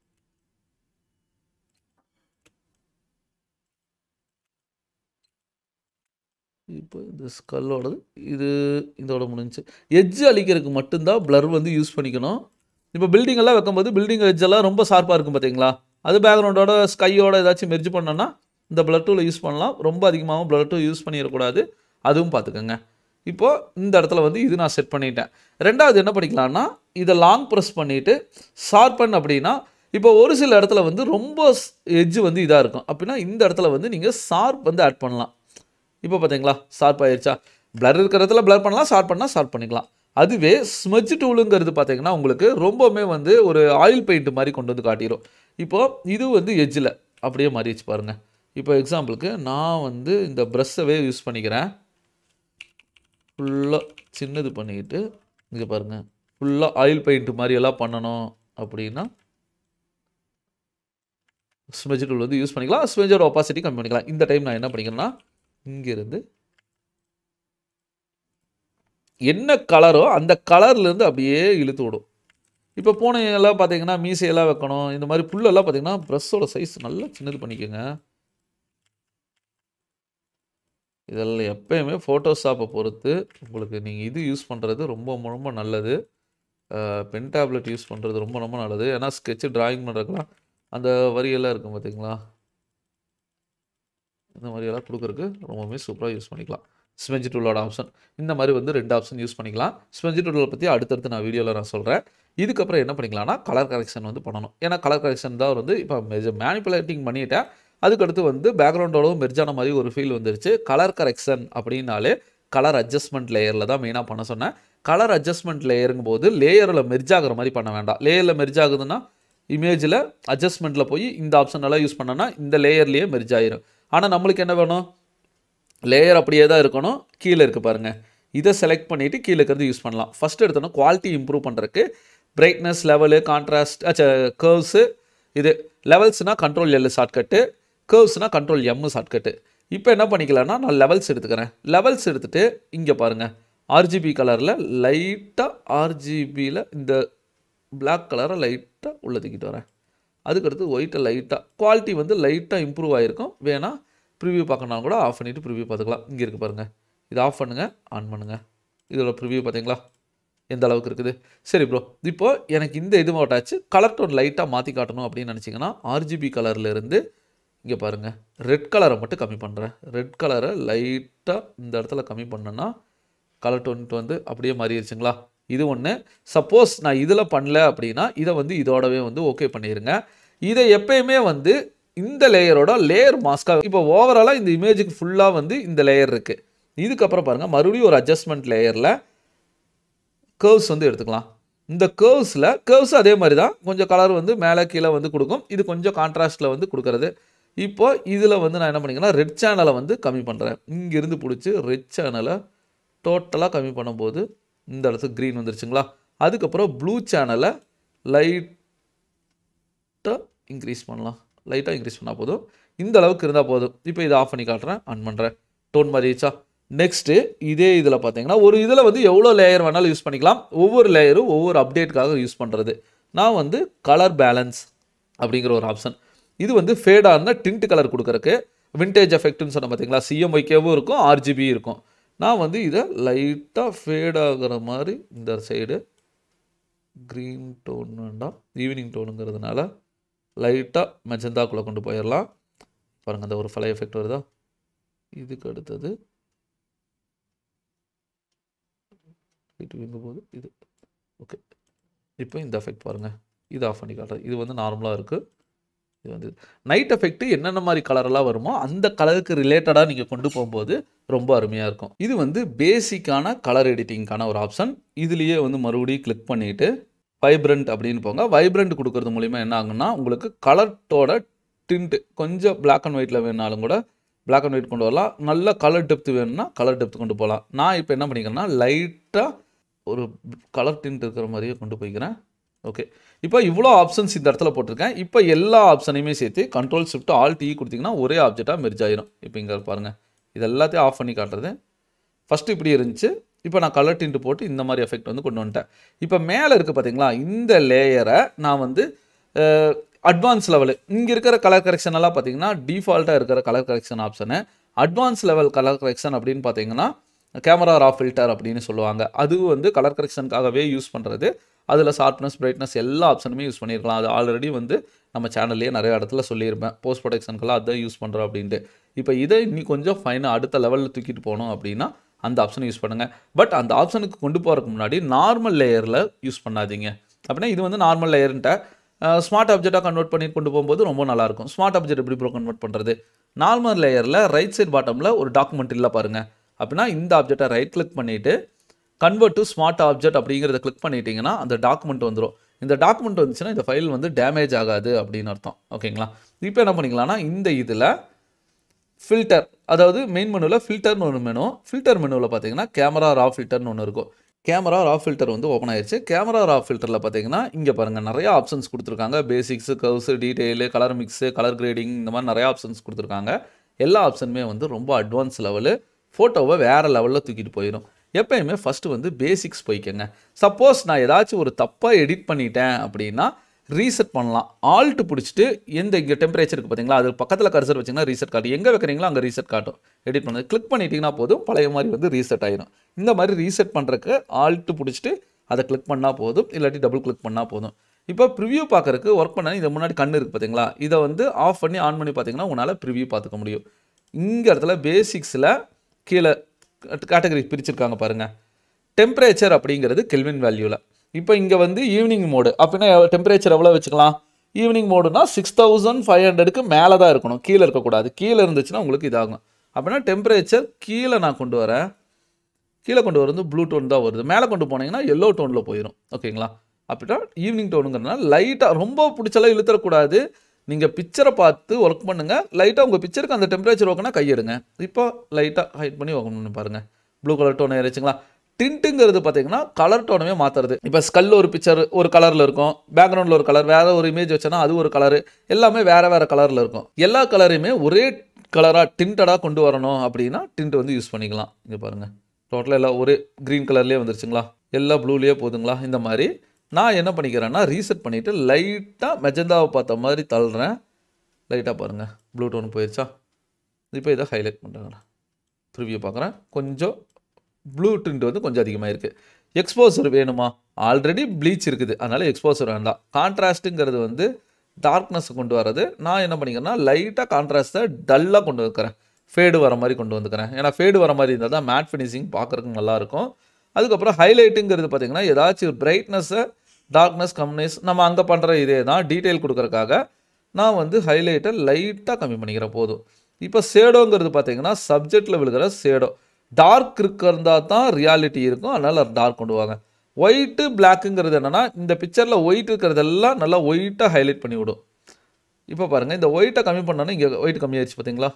இப்போ இந்த ஸ்கல்லோடது இது இதோட முடிஞ்சு எட்ஜ் அழிக்கிறதுக்கு மட்டும்தான் பிளர் வந்து யூஸ் பண்ணிக்கணும் இப்போ பில்டிங் எல்லாம் வைக்கும்போது பில்டிங் எல்லாம் ரொம்ப ஷார்ப்பாக இருக்கும் பார்த்தீங்களா அது பேக்ரவுண்டோட ஸ்கையோட ஏதாச்சும் மெர்ஜ் பண்ணோன்னா இந்த பிளட் டூலை யூஸ் பண்ணலாம் ரொம்ப அதிகமாகவும் பிளட் டூ யூஸ் பண்ணிடக்கூடாது அதுவும் பார்த்துக்கோங்க இப்போது இந்த இடத்துல வந்து இது நான் செட் பண்ணிட்டேன் ரெண்டாவது என்ன பண்ணிக்கலாம்னா இதை லாங் ப்ரெஸ் பண்ணிவிட்டு ஷார்பன் அப்படின்னா இப்போ ஒரு சில இடத்துல வந்து ரொம்ப எட்ஜ் வந்து இதாக இருக்கும் அப்படின்னா இந்த இடத்துல வந்து நீங்கள் ஷார்ப் வந்து ஆட் பண்ணலாம் இப்போ பார்த்தீங்களா ஷார்ப் ஆயிடுச்சா பிளர் இருக்கிறதுல பிளர் பண்ணலாம் ஷார்ப் பண்ணால் ஷார்ப் பண்ணிக்கலாம் அதுவே ஸ்மெஜ் டூலுங்கிறது பார்த்தீங்கன்னா உங்களுக்கு ரொம்பவுமே வந்து ஒரு ஆயில் பெயிண்ட் மாதிரி கொண்டு வந்து காட்டிடும் இப்போது இது வந்து எட்ஜில் அப்படியே மாறிடுச்சு பாருங்கள் இப்போ எக்ஸாம்பிளுக்கு நான் வந்து இந்த ப்ரஷ்ஷவே யூஸ் பண்ணிக்கிறேன் ஃபுல்லாக சின்னது பண்ணிக்கிட்டு இங்கே பாருங்கள் ஃபுல்லாக ஆயில் பெயிண்ட் மாதிரி எல்லாம் பண்ணணும் அப்படின்னா ஸ்மெஜ் டூல் வந்து யூஸ் பண்ணிக்கலாம் ஸ்மெஜோட ஒப்பாசிட்டி கம்மி பண்ணிக்கலாம் இந்த டைம் நான் என்ன பண்ணிக்கிறேன்னா இங்கேருந்து என்ன கலரோ அந்த கலர்லேருந்து அப்படியே இழுத்து விடும் இப்போ பூனையெல்லாம் பார்த்தீங்கன்னா மீசையெல்லாம் வைக்கணும் இந்த மாதிரி புல்லெல்லாம் பார்த்தீங்கன்னா ப்ரெஷ்ஷோட சைஸ் நல்லா சின்னது பண்ணிக்கோங்க இதெல்லாம் எப்பயுமே ஃபோட்டோஷாப்பை பொறுத்து உங்களுக்கு நீங்கள் இது யூஸ் பண்ணுறது ரொம்ப ரொம்ப நல்லது பென் டேப்லெட் யூஸ் பண்ணுறது ரொம்ப ரொம்ப நல்லது ஏன்னா ஸ்கெட்சு டிராயிங் பண்ணுறதுக்குலாம் அந்த வரியெல்லாம் இருக்கும் பார்த்தீங்களா இந்த மாதிரியெல்லாம் கொடுக்குறக்கு ரொம்பவுமே சூப்பராக யூஸ் பண்ணிக்கலாம் ஸ்பெஞ்ச் டூலோட ஆப்ஷன் இந்த மாதிரி வந்து ரெண்டு ஆப்ஷன் யூஸ் பண்ணிக்கலாம் ஸ்பெஞ்ச் டூலை பற்றி அடுத்தடுத்து நான் வீடியோவில் நான் சொல்கிறேன் இதுக்கப்புறம் என்ன பண்ணிக்கலாம்னா கலர் கரெக்ஷன் வந்து பண்ணணும் ஏன்னா கலர் கரெக்ஷன் தான் வந்து இப்போ மேனிப்புலேட்டிங் பண்ணிட்டேன் அதுக்கடுத்து வந்து பேக்ரவுண்டோடவும் மெர்ஜான மாதிரி ஒரு ஃபீல் வந்துருச்சு கலர் கரெக்ஷன் அப்படின்னாலே கலர் அட்ஜஸ்ட்மெண்ட் லேயரில் தான் மெயினாக பண்ண சொன்னேன் கலர் அட்ஜஸ்ட்மெண்ட் லேயருங்கும் போது லேயரில் மெர்ஜ் ஆகிற மாதிரி பண்ண வேண்டாம் லேயரில் மெர்ஜ் ஆகுதுன்னா இமேஜில் அட்ஜஸ்ட்மெண்ட்டில் போய் இந்த ஆப்ஷன் எல்லாம் யூஸ் பண்ணோன்னா இந்த லேயர்லேயே மெர்ஜ் ஆயிரும் ஆனால் நம்மளுக்கு என்ன வேணும் லேயர் அப்படியே தான் இருக்கணும் கீழே இருக்குது பாருங்கள் இதை செலக்ட் பண்ணிவிட்டு கீழே இருக்கிறது யூஸ் பண்ணலாம் ஃபஸ்ட் எடுத்தோன்னா குவாலிட்டி இம்ப்ரூவ் பண்ணுறதுக்கு பிரைட்னஸ் லெவலு கான்ட்ராஸ்ட் அச்சா கர்வ்ஸு இது லெவல்ஸ்னால் கண்ட்ரோல் எல் ஷார்ட்கட்டு கர்வ்ஸ்னால் கண்ட்ரோல் எம் ஷார்ட்கட்டு இப்போ என்ன பண்ணிக்கலாம்னா நான் லெவல்ஸ் எடுத்துக்கிறேன் லெவல்ஸ் எடுத்துகிட்டு இங்கே பாருங்கள் ஆர்ஜிபி கலரில் லைட்டாக ஆர்ஜிபியில் இந்த Black கலரை லைட்டாக உள்ள தூக்கிட்டு வரேன் அதுக்கடுத்து ஒயிட்டை லைட்டாக குவாலிட்டி வந்து லைட்டாக இம்ப்ரூவ் ஆகிருக்கும் வேணால் ப்ரிவ்யூ பார்க்கணும் கூட ஆஃப் பண்ணிவிட்டு ப்ரிவ்யூ பார்த்துக்கலாம் இங்கே இருக்குது பாருங்கள் இது ஆஃப் பண்ணுங்கள் ஆன் பண்ணுங்கள் இதோட ப்ரிவ்யூ பார்த்தீங்களா எந்த அளவுக்கு இருக்குது சரி ப்ரோ இப்போ எனக்கு இந்த இது மாட்டாச்சு கலர் டோன் லைட்டாக மாற்றி காட்டணும் அப்படின்னு நினச்சிங்கன்னா ஆர்ஜிபி இருந்து இங்கே பாருங்கள் ரெட் கலரை மட்டும் கம்மி பண்ணுறேன் ரெட் கலரை லைட்டாக இந்த இடத்துல கம்மி பண்ணேன்னா கலர் டோன்ட்டு வந்து அப்படியே மாறிடுச்சுங்களா இது ஒன்று சப்போஸ் நான் இதில் பண்ணல அப்படின்னா இதை வந்து இதோடவே வந்து ஓகே பண்ணிடுங்க இதை எப்பயுமே வந்து இந்த லேயரோட லேயர் மாஸ்காக இப்போ ஓவராலாக இந்த இமேஜுக்கு ஃபுல்லாக வந்து இந்த லேயர் இருக்குது இதுக்கப்புறம் பாருங்கள் மறுபடியும் ஒரு அட்ஜஸ்ட்மெண்ட் லேயரில் கேர்வ்ஸ் வந்து எடுத்துக்கலாம் இந்த கேர்வ்ஸில் கேர்வ்ஸ் அதே மாதிரி தான் கொஞ்சம் கலர் வந்து மேலே கீழே வந்து கொடுக்கும் இது கொஞ்சம் கான்ட்ராஸ்ட்டில் வந்து கொடுக்கறது இப்போ இதில் வந்து நான் என்ன பண்ணிக்கிறேன்னா ரெட் சேனலை வந்து கம்மி பண்ணுறேன் இங்கேருந்து பிடிச்சி ரெட் சேனலை டோட்டலாக கம்மி பண்ணும்போது இந்த இடத்துக்கு க்ரீன் வந்துருச்சுங்களா அதுக்கப்புறம் ப்ளூ சேனலை லைட்டாக இன்க்ரீஸ் பண்ணலாம் லைட்டாக இன்க்ரீஸ் பண்ணால் போதும் இந்த அளவுக்கு இருந்தால் போதும் இப்போ இதை ஆஃப் பண்ணி காட்டுறேன் ஆன் பண்ணுறேன் டோன் மாறிடுச்சா நெக்ஸ்ட்டு இதே இதில் பார்த்தீங்கன்னா ஒரு இதில் வந்து எவ்வளோ லேயர் வேணாலும் யூஸ் பண்ணிக்கலாம் ஒவ்வொரு லேயரும் ஒவ்வொரு அப்டேட்காக யூஸ் பண்ணுறது நான் வந்து கலர் பேலன்ஸ் அப்படிங்கிற ஒரு ஆப்ஷன் இது வந்து ஃபேடாக இருந்தால் டிண்ட் கலர் கொடுக்கறக்கு விண்டேஜ் எஃபெக்ட்னு சொன்ன பார்த்தீங்களா சிஎம்ஒய்கேவும் இருக்கும் ஆர்ஜிபி இருக்கும் நான் வந்து இதை லைட்டாக ஃபேட் ஆகுற மாதிரி இந்த சைடு க்ரீன் டோன் வேண்டாம் ஈவினிங் டோனுங்கிறதுனால லைட்டாக மெஜந்தாக்குள்ளே கொண்டு போயிடலாம் பாருங்கள் அந்த ஒரு ஃபலை எஃபெக்ட் வருதா இதுக்கு அடுத்தது இது போது இது ஓகே இப்போ இந்த எஃபெக்ட் பாருங்கள் இது ஆஃப் பண்ணி காட்டுறது இது வந்து நார்மலாக இருக்குது இது வந்து நைட் எஃபெக்ட் என்னென்ன மாதிரி கலரெல்லாம் வருமோ அந்த கலருக்கு ரிலேட்டடாக நீங்கள் கொண்டு போகும்போது ரொம்ப அருமையாக இருக்கும் இது வந்து பேசிக்கான கலர் எடிட்டிங்க்கான ஒரு ஆப்ஷன் இதுலேயே வந்து மறுபடியும் கிளிக் பண்ணிவிட்டு வைப்ரண்ட் அப்படின்னு போங்க வைப்ரண்ட் கொடுக்கறது மூலிமா என்ன ஆகுன்னா உங்களுக்கு கலர்ட்டோட டிண்ட் கொஞ்சம் Black அண்ட் ஒயிட்டில் வேணாலும் கூட Black அண்ட் ஒயிட் கொண்டு வரலாம் நல்ல கலர் டெப்த் வேணும்னா கலர் டெப்த் கொண்டு போகலாம் நான் இப்போ என்ன பண்ணிக்கிறேன்னா லைட்டாக ஒரு கலர் டிண்ட் இருக்கிற மாதிரியே கொண்டு போய்க்கிறேன் ஓகே இப்போ இவ்வளோ ஆப்ஷன்ஸ் இந்த இடத்துல போட்டிருக்கேன் இப்போ எல்லா ஆப்ஷனையுமே சேர்த்து கண்ட்ரோல் ஷிஃப்ட் ஆல் டீ கொடுத்தீங்கன்னா ஒரே ஆப்ஜெக்டாக மெர்ஜ் ஆயிரும் இப்போ இங்கே பாருங்கள் இது எல்லாத்தையும் ஆஃப் பண்ணி காட்டுறது ஃபஸ்ட்டு இப்படி இருந்துச்சு இப்போ நான் கலர் டிண்ட் போட்டு இந்த மாதிரி எஃபெக்ட் வந்து கொண்டு வந்துட்டேன் இப்போ மேலே இருக்குது பார்த்தீங்களா இந்த லேயரை நான் வந்து அட்வான்ஸ் லெவலு இங்கே இருக்கிற கலர் கரெக்ஷன் எல்லாம் பார்த்தீங்கன்னா டிஃபால்ட்டாக இருக்கிற colour correction option advance level colour correction அப்படின்னு பார்த்தீங்கன்னா கேமரா ரா ஃபில்டர் அப்படின்னு சொல்லுவாங்க அது வந்து கலர் கரெக்ஷனுக்காகவே யூஸ் பண்ணுறது அதில் ஷார்ப்னஸ் பிரைட்னஸ் எல்லா ஆப்ஷனுமே யூஸ் பண்ணியிருக்கலாம் அது ஆல்ரெடி வந்து நம்ம சேனல்லையே நிறைய இடத்துல சொல்லியிருப்பேன் போஸ்ட் ப்ரொடக்ஷனுக்கெல்லாம் அதான் யூஸ் பண்ணுறோம் அப்படின்ட்டு இப்போ இதை இன்னி கொஞ்சம் ஃபைனாக அடுத்த லெவலில் தூக்கிட்டு போகணும் அப்படின்னா அந்த ஆப்ஷனை யூஸ் பண்ணுங்கள் பட் அந்த ஆப்ஷனுக்கு கொண்டு போகிறதுக்கு முன்னாடி நார்மல் லேயரில் யூஸ் பண்ணாதீங்க அப்படின்னா இது வந்து நார்மல் லேயர்ன்ட்ட ஸ்மார்ட் ஆப்ஜெக்டாக கன்வெர்ட் பண்ணி கொண்டு போகும்போது ரொம்ப நல்லாயிருக்கும் ஸ்மார்ட் ஆப்ஜெக்ட் எப்படி ப்ரோ கன்வெர்ட் பண்ணுறது நார்மல் லேயரில் ரைட் சைட் பாட்டமில் ஒரு டாக்குமெண்ட் இல்லை பாருங்கள் அப்படின்னா இந்த ஆப்ஜெக்டை ரைட் கிளிக் பண்ணிவிட்டு கன்வெர்ட் டு ஸ்மார்ட் ஆப்ஜெக்ட் அப்படிங்கிறத கிளிக் பண்ணிட்டீங்கன்னா அந்த டாக்குமெண்ட் வந்துடும் இந்த டாக்குமெண்ட் வந்துச்சுன்னா இந்த ஃபைல் வந்து டேமேஜ் ஆகாது அப்படின்னு அர்த்தம் ஓகேங்களா இப்போ என்ன பண்ணிக்கலாம்னா இந்த இதில் ஃபில்டர் அதாவது மெயின் மெனுவில் ஃபில்டர்னு ஒரு மெனு ஃபில்டர் மெனுவில் பார்த்தீங்கன்னா கேமரா ரா ஃபில்டர்னு ஒன்று இருக்கும் கேமரா ரா ஃபில்டர் வந்து ஓப்பன் ஆயிடுச்சு கேமரா ரா ஃபில்டரில் பார்த்தீங்கன்னா இங்கே பாருங்கள் நிறைய ஆப்ஷன்ஸ் கொடுத்துருக்காங்க basics curves detail colour mix colour grading இந்த மாதிரி நிறைய ஆப்ஷன்ஸ் கொடுத்துருக்காங்க எல்லா ஆப்ஷனுமே வந்து ரொம்ப அட்வான்ஸ் லெவலு ஃபோட்டோவை வேறு லெவலில் தூக்கிட்டு போயிடும் எப்பயுமே ஃபஸ்ட்டு வந்து பேசிக்ஸ் போய்க்கங்க சப்போஸ் நான் ஏதாச்சும் ஒரு தப்பாக எடிட் பண்ணிட்டேன் அப்படின்னா ரீசெட் பண்ணலாம் ஆல்ட்டு பிடிச்சிட்டு எந்த இங்கே டெம்பரேச்சருக்கு பார்த்தீங்களா அது பக்கத்தில் கர்சர் வச்சிங்கன்னா ரீசெட் காட்டும் எங்கே வைக்கிறீங்களோ அங்கே ரீசெட் காட்டும் எடிட் பண்ணது கிளிக் பண்ணிட்டீங்கன்னா போதும் பழைய மாதிரி வந்து ரீசெட் ஆயிடும் இந்த மாதிரி ரீசெட் பண்ணுறக்கு ஆல்ட்டு பிடிச்சிட்டு அதை கிளிக் பண்ணால் போதும் இல்லாட்டி டபுள் கிளிக் பண்ணால் போதும் இப்போ ப்ரிவ்யூ பார்க்கறக்கு ஒர்க் பண்ண இது முன்னாடி கண் இருக்குது பார்த்தீங்களா இதை வந்து ஆஃப் பண்ணி ஆன் பண்ணி பார்த்தீங்கன்னா உங்களால் ப்ரிவ்யூ பார்த்துக்க முடியும் இங்கே இடத்துல பேசிக்ஸில் கீழே கேட்டகரி பிரிச்சிருக்காங்க பாருங்கள் டெம்பரேச்சர் அப்படிங்கிறது கெல்வின் வேல்யூவில் இப்போ இங்கே வந்து ஈவினிங் மோடு அப்படின்னா டெம்பரேச்சர் எவ்வளோ வச்சுக்கலாம் ஈவினிங் மோடுனா சிக்ஸ் தௌசண்ட் ஃபைவ் ஹண்ட்ரடுக்கு மேலே தான் இருக்கணும் கீழே இருக்கக்கூடாது கீழே இருந்துச்சுன்னா உங்களுக்கு இதாகும் அப்படின்னா டெம்பரேச்சர் கீழே நான் கொண்டு வரேன் கீழே கொண்டு வரது ப்ளூ டோன் தான் வருது மேலே கொண்டு போனீங்கன்னா எல்லோ டோனில் போயிடும் ஓகேங்களா அப்படின்னா ஈவினிங் டோனுங்கிறதுனால லைட்டாக ரொம்ப பிடிச்சலாம் இழுத்துறக்கூடாது நீங்கள் பிக்சரை பார்த்து ஒர்க் பண்ணுங்கள் லைட்டாக உங்கள் பிக்சருக்கு அந்த டெம்பரேச்சர் ஓகேனா கையெடுங்க இப்போ லைட்டாக ஹைட் பண்ணி ஒர்க் பண்ணி பாருங்கள் ப்ளூ கலர் டோன் ஏறிச்சுங்களா டிண்ட்டுங்கிறது பார்த்தீங்கன்னா கலர் டோனமே மாற்றுறது இப்போ ஸ்கல் ஒரு பிக்சர் ஒரு கலரில் இருக்கும் பேக்ரவுண்டில் ஒரு கலர் வேறு ஒரு இமேஜ் வச்சோன்னா அது ஒரு கலர் எல்லாமே வேறு வேறு கலரில் இருக்கும் எல்லா கலரையுமே ஒரே கலராக டிண்டடாக கொண்டு வரணும் அப்படின்னா டிண்ட் வந்து யூஸ் பண்ணிக்கலாம் இங்கே பாருங்கள் டோட்டலாக எல்லாம் ஒரே க்ரீன் கலர்லேயே வந்துருச்சுங்களா எல்லா ப்ளூலேயே போதுங்களா இந்த மாதிரி நான் என்ன பண்ணிக்கிறேன்னா ரீசெட் பண்ணிவிட்டு லைட்டாக மெஜந்தாவை பார்த்த மாதிரி தள்ளுறேன் லைட்டாக பாருங்கள் ப்ளூ டோன் போயிடுச்சா இப்போ இதை ஹைலைட் பண்ணுறேன் ப்ரிவியூ பார்க்குறேன் கொஞ்சம் ப்ளூ டிண்ட் வந்து கொஞ்சம் அதிகமாக இருக்குது எக்ஸ்போசர் வேணுமா ஆல்ரெடி ப்ளீச் இருக்குது அதனால் எக்ஸ்போசர் வேண்டாம் கான்ட்ராஸ்ட்டுங்கிறது வந்து டார்க்னஸ் கொண்டு வரது நான் என்ன பண்ணிக்கிறேன்னா லைட்டாக கான்ட்ராஸ்ட்டை டல்லாக கொண்டு வைக்கிறேன் ஃபேடு வர மாதிரி கொண்டு வந்துக்கிறேன் ஏன்னா ஃபேடு வர மாதிரி இருந்தால் தான் மேட் ஃபினிஷிங் பார்க்குறதுக்கு நல்லாயிருக்கும் அதுக்கப்புறம் ஹைலைட்டுங்கிறது பார்த்தீங்கன்னா ஏதாச்சும் பிரைட்னஸை டார்க்னஸ் கம்னஸ் நம்ம அங்கே பண்ணுற இதே தான் டீட்டெயில் கொடுக்குறக்காக நான் வந்து ஹைலைட்டை லைட்டாக கம்மி பண்ணிக்கிறேன் போதும் இப்போ சேடோங்கிறது பார்த்தீங்கன்னா சப்ஜெக்டில் விழுகிற சேடோ டார்க் இருக்கிறதா தான் ரியாலிட்டி இருக்கும் அதனால் டார்க் கொண்டு வாங்க ஒயிட்டு பிளாக்குங்கிறது என்னென்னா இந்த பிக்சரில் ஒயிட் இருக்கிறதெல்லாம் நல்லா ஒயிட்டாக ஹைலைட் பண்ணி விடும் இப்போ பாருங்கள் இந்த ஒயிட்டை கம்மி பண்ணோன்னா இங்கே ஒயிட் கம்மியாயிடுச்சு பார்த்தீங்களா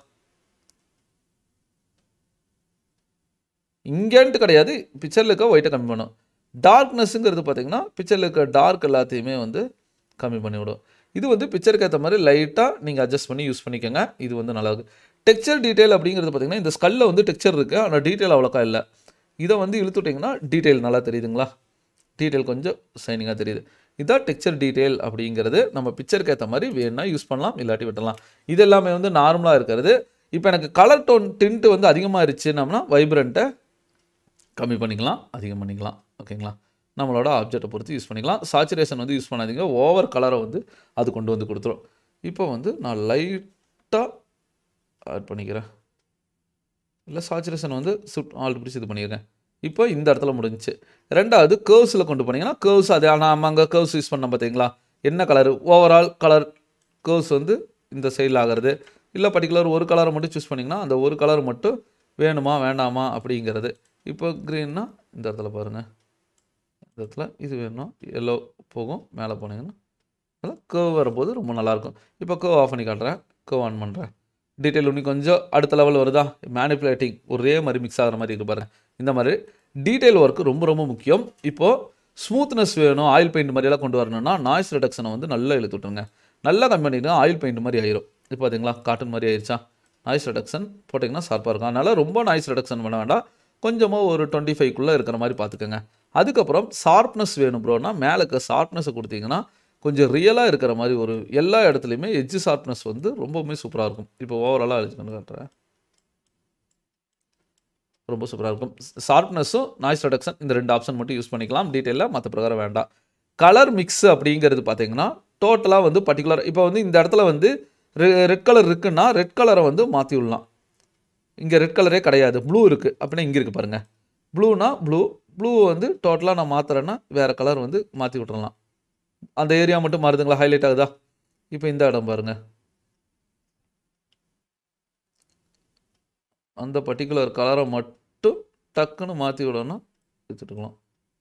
இங்கேன்ட்டு கிடையாது பிக்சரில் இருக்க ஒயிட்டை கம்மி பண்ணும் டார்க்னஸ்ஸுங்கிறது பார்த்தீங்கன்னா பிக்சரில் இருக்க டார்க் எல்லாத்தையுமே வந்து கம்மி பண்ணிவிடும் இது வந்து பிக்சருக்கு ஏற்ற மாதிரி லைட்டாக நீங்கள் அட்ஜஸ்ட் பண்ணி யூஸ் பண்ணிக்கோங்க இது வந்து நல்லா இருக்கு டெக்ஸ்சர் டீட்டெயில் அப்படிங்கிறது பார்த்தீங்கன்னா இந்த ஸ்கல்லில் வந்து டெக்ஸ்சர் இருக்குது ஆனால் டீட்டெயில் அவ்வளோக்கா இல்லை இதை வந்து இழுத்துட்டிங்கன்னா டீட்டெயில் நல்லா தெரியுதுங்களா டீட்டெயில் கொஞ்சம் ஷைனிங்காக தெரியுது இதான் டெக்ஸ்சர் டீட்டெயில் அப்படிங்கிறது நம்ம பிக்சருக்கு ஏற்ற மாதிரி வேணும்னா யூஸ் பண்ணலாம் இல்லாட்டி விட்டலாம் இது எல்லாமே வந்து நார்மலாக இருக்கிறது இப்போ எனக்கு கலர் டோன் டின்ட்டு வந்து அதிகமாக இருந்துச்சுன்னம்னா வைப்ரண்ட்டை கம்மி பண்ணிக்கலாம் அதிகம் பண்ணிக்கலாம் ஓகேங்களா நம்மளோட ஆப்ஜெக்டை பொறுத்து யூஸ் பண்ணிக்கலாம் சாச்சுரேஷன் வந்து யூஸ் பண்ணாதீங்க ஓவர் கலரை வந்து அது கொண்டு வந்து கொடுத்துரும் இப்போ வந்து நான் லைட்டாக ஆட் பண்ணிக்கிறேன் இல்லை சாச்சுரேஷன் வந்து சுட் ஆல்ட் பிடிச்சி இது பண்ணிடுறேன் இப்போ இந்த இடத்துல முடிஞ்சுச்சு ரெண்டாவது கேர்வ்ஸில் கொண்டு போனீங்கன்னா கேர்வ்ஸ் அது நம்ம அங்கே கேர்வ்ஸ் யூஸ் பண்ணோம் பார்த்தீங்களா என்ன கலர் ஓவரால் கலர் கேர்வ்ஸ் வந்து இந்த சைடில் ஆகிறது இல்லை பர்டிகுலர் ஒரு கலரை மட்டும் சூஸ் பண்ணிங்கன்னா அந்த ஒரு கலர் மட்டும் வேணுமா வேண்டாமா அப்படிங்கிறது இப்போ க்ரீன்னா இந்த இடத்துல பாருங்கள் இந்த இடத்துல இது வேணும் எல்லோ போகும் மேலே போனீங்கன்னா அதெல்லாம் கேர்வ் வரும்போது ரொம்ப நல்லாயிருக்கும் இப்போ கேர்வ் ஆஃப் பண்ணி காட்டுறேன் கேர்வ் ஆன் பண்ணுறேன் டீட்டெயில் இன்னும் கொஞ்சம் அடுத்த லெவல் வருதா மேனிப்புலேட்டிங் ஒரே மாதிரி மிக்ஸ் ஆகிற மாதிரி இருக்கு பாருங்க இந்த மாதிரி டீட்டெயில் ஒர்க்கு ரொம்ப ரொம்ப முக்கியம் இப்போது ஸ்மூத்னஸ் வேணும் ஆயில் பெயிண்ட் மாதிரியெல்லாம் கொண்டு வரணும்னா நாய்ஸ் ரிடக்ஷனை வந்து நல்லா இழுத்து விட்டுருங்க நல்லா கம்மி பண்ணிட்டு ஆயில் பெயிண்ட் மாதிரி ஆயிரும் இப்போ பார்த்தீங்களா காட்டன் மாதிரி ஆயிடுச்சா நாய்ஸ் ரிடக்ஷன் போட்டிங்கன்னா ஷார்ப்பாக இருக்கும் அதனால் ரொம்ப நாய்ஸ் ரிடக்ஷன் பண்ண வேண்டாம் கொஞ்சமாக ஒரு டுவெண்ட்டி ஃபைவ்க்குள்ளே இருக்கிற மாதிரி பார்த்துக்கோங்க அதுக்கப்புறம் ஷார்ப்னஸ் வேணும் ப்ரோனா மேலே இருக்க ஷார்ப்னஸை கொடுத்தீங்கன்னா கொஞ்சம் ரியலாக இருக்கிற மாதிரி ஒரு எல்லா இடத்துலையுமே எட்ஜ் ஷார்ப்னஸ் வந்து ரொம்பவுமே சூப்பராக இருக்கும் இப்போ ஓவராலாக அழிச்சுக்கொண்டு காட்டுறேன் ரொம்ப சூப்பராக இருக்கும் ஷார்ப்னஸும் நாய்ஸ் ரிடக்ஷன் இந்த ரெண்டு ஆப்ஷன் மட்டும் யூஸ் பண்ணிக்கலாம் டீட்டெயிலாக மற்ற பிரகாரம் வேண்டாம் கலர் மிக்ஸ் அப்படிங்கிறது பார்த்தீங்கன்னா டோட்டலாக வந்து பர்டிகுலர் இப்போ வந்து இந்த இடத்துல வந்து ரெட் கலர் இருக்குன்னா ரெட் கலரை வந்து மாற்றி விடலாம் இங்கே ரெட் கலரே கிடையாது ப்ளூ இருக்குது அப்படின்னா இங்கே இருக்குது பாருங்கள் ப்ளூனா ப்ளூ ப்ளூ வந்து டோட்டலாக நான் மாற்றுறேன்னா வேறு கலர் வந்து மாற்றி விட்டுறலாம் அந்த ஏரியா மட்டும் மாறுதுங்களா ஹைலைட் ஆகுதா இப்போ இந்த இடம் பாருங்க அந்த பர்டிகுலர் கலரை மட்டும் டக்குன்னு மாற்றி விடணும் எடுத்துட்டுக்கலாம்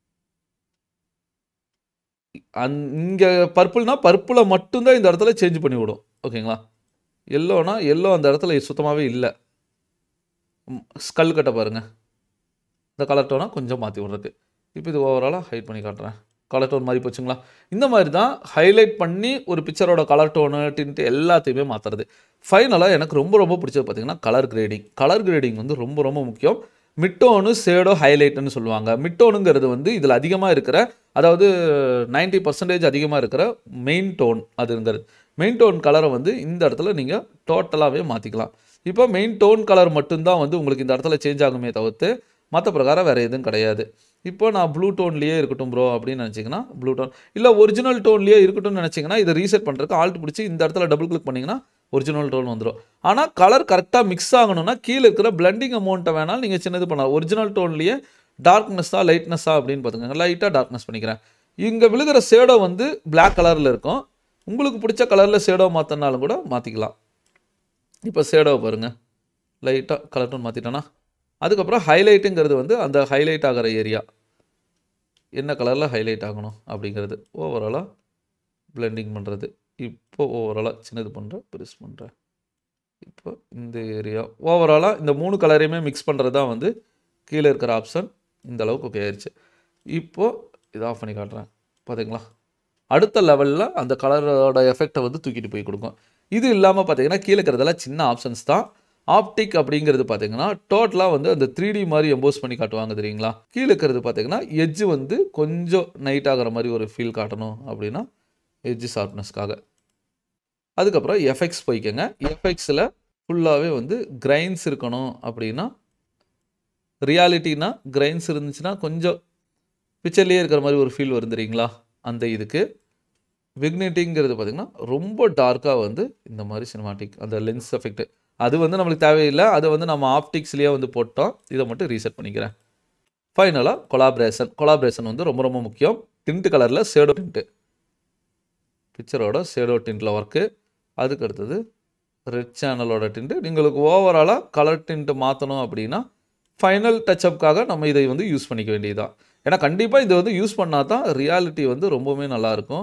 அந் இங்கே பர்பிள்னா பர்பிளை மட்டும்தான் இந்த இடத்துல சேஞ்ச் பண்ணி விடும் ஓகேங்களா எல்லோனா எல்லோ அந்த இடத்துல சுத்தமாகவே இல்லை ஸ்கல் கட்டை பாருங்கள் இந்த கலர் டோனை கொஞ்சம் மாற்றி விட்றது இப்போ இது ஓவராலாக ஹைட் பண்ணி காட்டுறேன் கலர் டோன் மாதிரி போச்சுங்களா இந்த மாதிரி தான் ஹைலைட் பண்ணி ஒரு பிக்சரோட கலர் டோனு டின்ட்டு எல்லாத்தையுமே மாற்றுறது ஃபைனலாக எனக்கு ரொம்ப ரொம்ப பிடிச்சது பார்த்தீங்கன்னா கலர் கிரேடிங் கலர் கிரேடிங் வந்து ரொம்ப ரொம்ப முக்கியம் மிட்டோனு ஷேடோ ஹைலைட்டுன்னு சொல்லுவாங்க மிட்டோனுங்கிறது வந்து இதில் அதிகமாக இருக்கிற அதாவது நைன்ட்டி பர்சன்டேஜ் அதிகமாக இருக்கிற மெயின் டோன் அதுங்கிறது மெயின் டோன் கலரை வந்து இந்த இடத்துல நீங்கள் டோட்டலாகவே மாற்றிக்கலாம் இப்போ மெயின் டோன் கலர் மட்டும்தான் வந்து உங்களுக்கு இந்த இடத்துல சேஞ்ச் ஆகுமே தவிர்த்து மற்ற பிரகாரம் வேறு எதுவும் கிடையாது இப்போ நான் ப்ளூ டோன்லேயே இருக்கட்டும் ப்ரோ அப்படின்னு நினச்சிங்கன்னா ப்ளூ டோன் இல்லை ஒரிஜினல் டோன்லேயே இருக்கட்டும்னு நினச்சிங்கன்னா இதை ரீசெட் பண்ணுறதுக்கு ஆல்ட் பிடிச்சி இந்த இடத்துல டபுள் கிளிக் பண்ணிங்கன்னா ஒரிஜினல் டோன் வந்துடும் ஆனால் கலர் கரெக்டாக மிக்ஸ் ஆகணும்னா கீழே இருக்கிற பிளண்டிங் அமௌண்ட்டை வேணாலும் நீங்கள் சின்னது பண்ணலாம் ஒரிஜினல் டோன்லேயே டார்க்னஸ்ஸா லைட்னஸ்ஸா அப்படின்னு பார்த்துக்கோங்க லைட்டாக டார்க்னஸ் பண்ணிக்கிறேன் இங்கே விழுகிற ஷேடோ வந்து பிளாக் கலரில் இருக்கும் உங்களுக்கு பிடிச்ச கலரில் ஷேடோ மாற்றினாலும் கூட மாற்றிக்கலாம் இப்போ ஷேடோவை பாருங்கள் லைட்டாக கலர் டோன் மாற்றிட்டேன்னா அதுக்கப்புறம் ஹைலைட்டுங்கிறது வந்து அந்த ஹைலைட் ஆகிற ஏரியா என்ன கலரில் ஹைலைட் ஆகணும் அப்படிங்கிறது ஓவராலாக பிளெண்டிங் பண்ணுறது இப்போ ஓவராலாக சின்னது பண்ணுறேன் பெருசு பண்ணுறேன் இப்போ இந்த ஏரியா ஓவராலாக இந்த மூணு கலரையுமே மிக்ஸ் பண்ணுறது தான் வந்து கீழே இருக்கிற ஆப்ஷன் இந்த அளவுக்கு ஓகே ஆயிடுச்சு இப்போது இதை ஆஃப் பண்ணி காட்டுறேன் பார்த்தீங்களா அடுத்த லெவலில் அந்த கலரோட எஃபெக்டை வந்து தூக்கிட்டு போய் கொடுக்கும் இது இல்லாமல் பார்த்தீங்கன்னா கீழே இருக்கிறதெல்லாம் சின்ன ஆப்ஷன்ஸ் தான் ஆப்டிக் அப்படிங்கிறது பார்த்தீங்கன்னா டோட்டலாக வந்து அந்த த்ரீ டி மாதிரி எம்போஸ் பண்ணி காட்டுவாங்க தெரியுங்களா கீழே இருக்கிறது பார்த்தீங்கன்னா எட்ஜ் வந்து கொஞ்சம் நைட் ஆகிற மாதிரி ஒரு ஃபீல் காட்டணும் அப்படின்னா எட்ஜ் ஷார்ப்னஸ்க்காக அதுக்கப்புறம் எஃபெக்ட்ஸ் போய்க்கோங்க எஃபெக்ட்ஸில் ஃபுல்லாகவே வந்து கிரைன்ஸ் இருக்கணும் அப்படின்னா ரியாலிட்டினா கிரைன்ஸ் இருந்துச்சுன்னா கொஞ்சம் பிக்சர்லேயே இருக்கிற மாதிரி ஒரு ஃபீல் வரும் தெரியுங்களா அந்த இதுக்கு விக்னிட்டிங்கிறது பார்த்திங்கன்னா ரொம்ப டார்க்காக வந்து இந்த மாதிரி சினிமாட்டிக் அந்த லென்ஸ் எஃபெக்ட் அது வந்து நம்மளுக்கு தேவையில்லை அதை வந்து நம்ம ஆப்டிக்ஸ்லேயே வந்து போட்டோம் இதை மட்டும் ரீசெட் பண்ணிக்கிறேன் ஃபைனலாக கொலாபரேஷன் கொலாபரேஷன் வந்து ரொம்ப ரொம்ப முக்கியம் டிண்ட் கலரில் ஷேடோ டிண்ட்டு பிக்சரோட ஷேடோ டிண்ட்டில் ஒர்க்கு அதுக்கு அடுத்தது ரெட் சேனலோட டிண்ட்டு உங்களுக்கு ஓவராலாக கலர் டிண்ட்டு மாற்றணும் அப்படின்னா ஃபைனல் டச்சப்காக நம்ம இதை வந்து யூஸ் பண்ணிக்க வேண்டியதுதான் ஏன்னா கண்டிப்பாக இதை வந்து யூஸ் பண்ணால் தான் ரியாலிட்டி வந்து ரொம்பவுமே நல்லாயிருக்கும்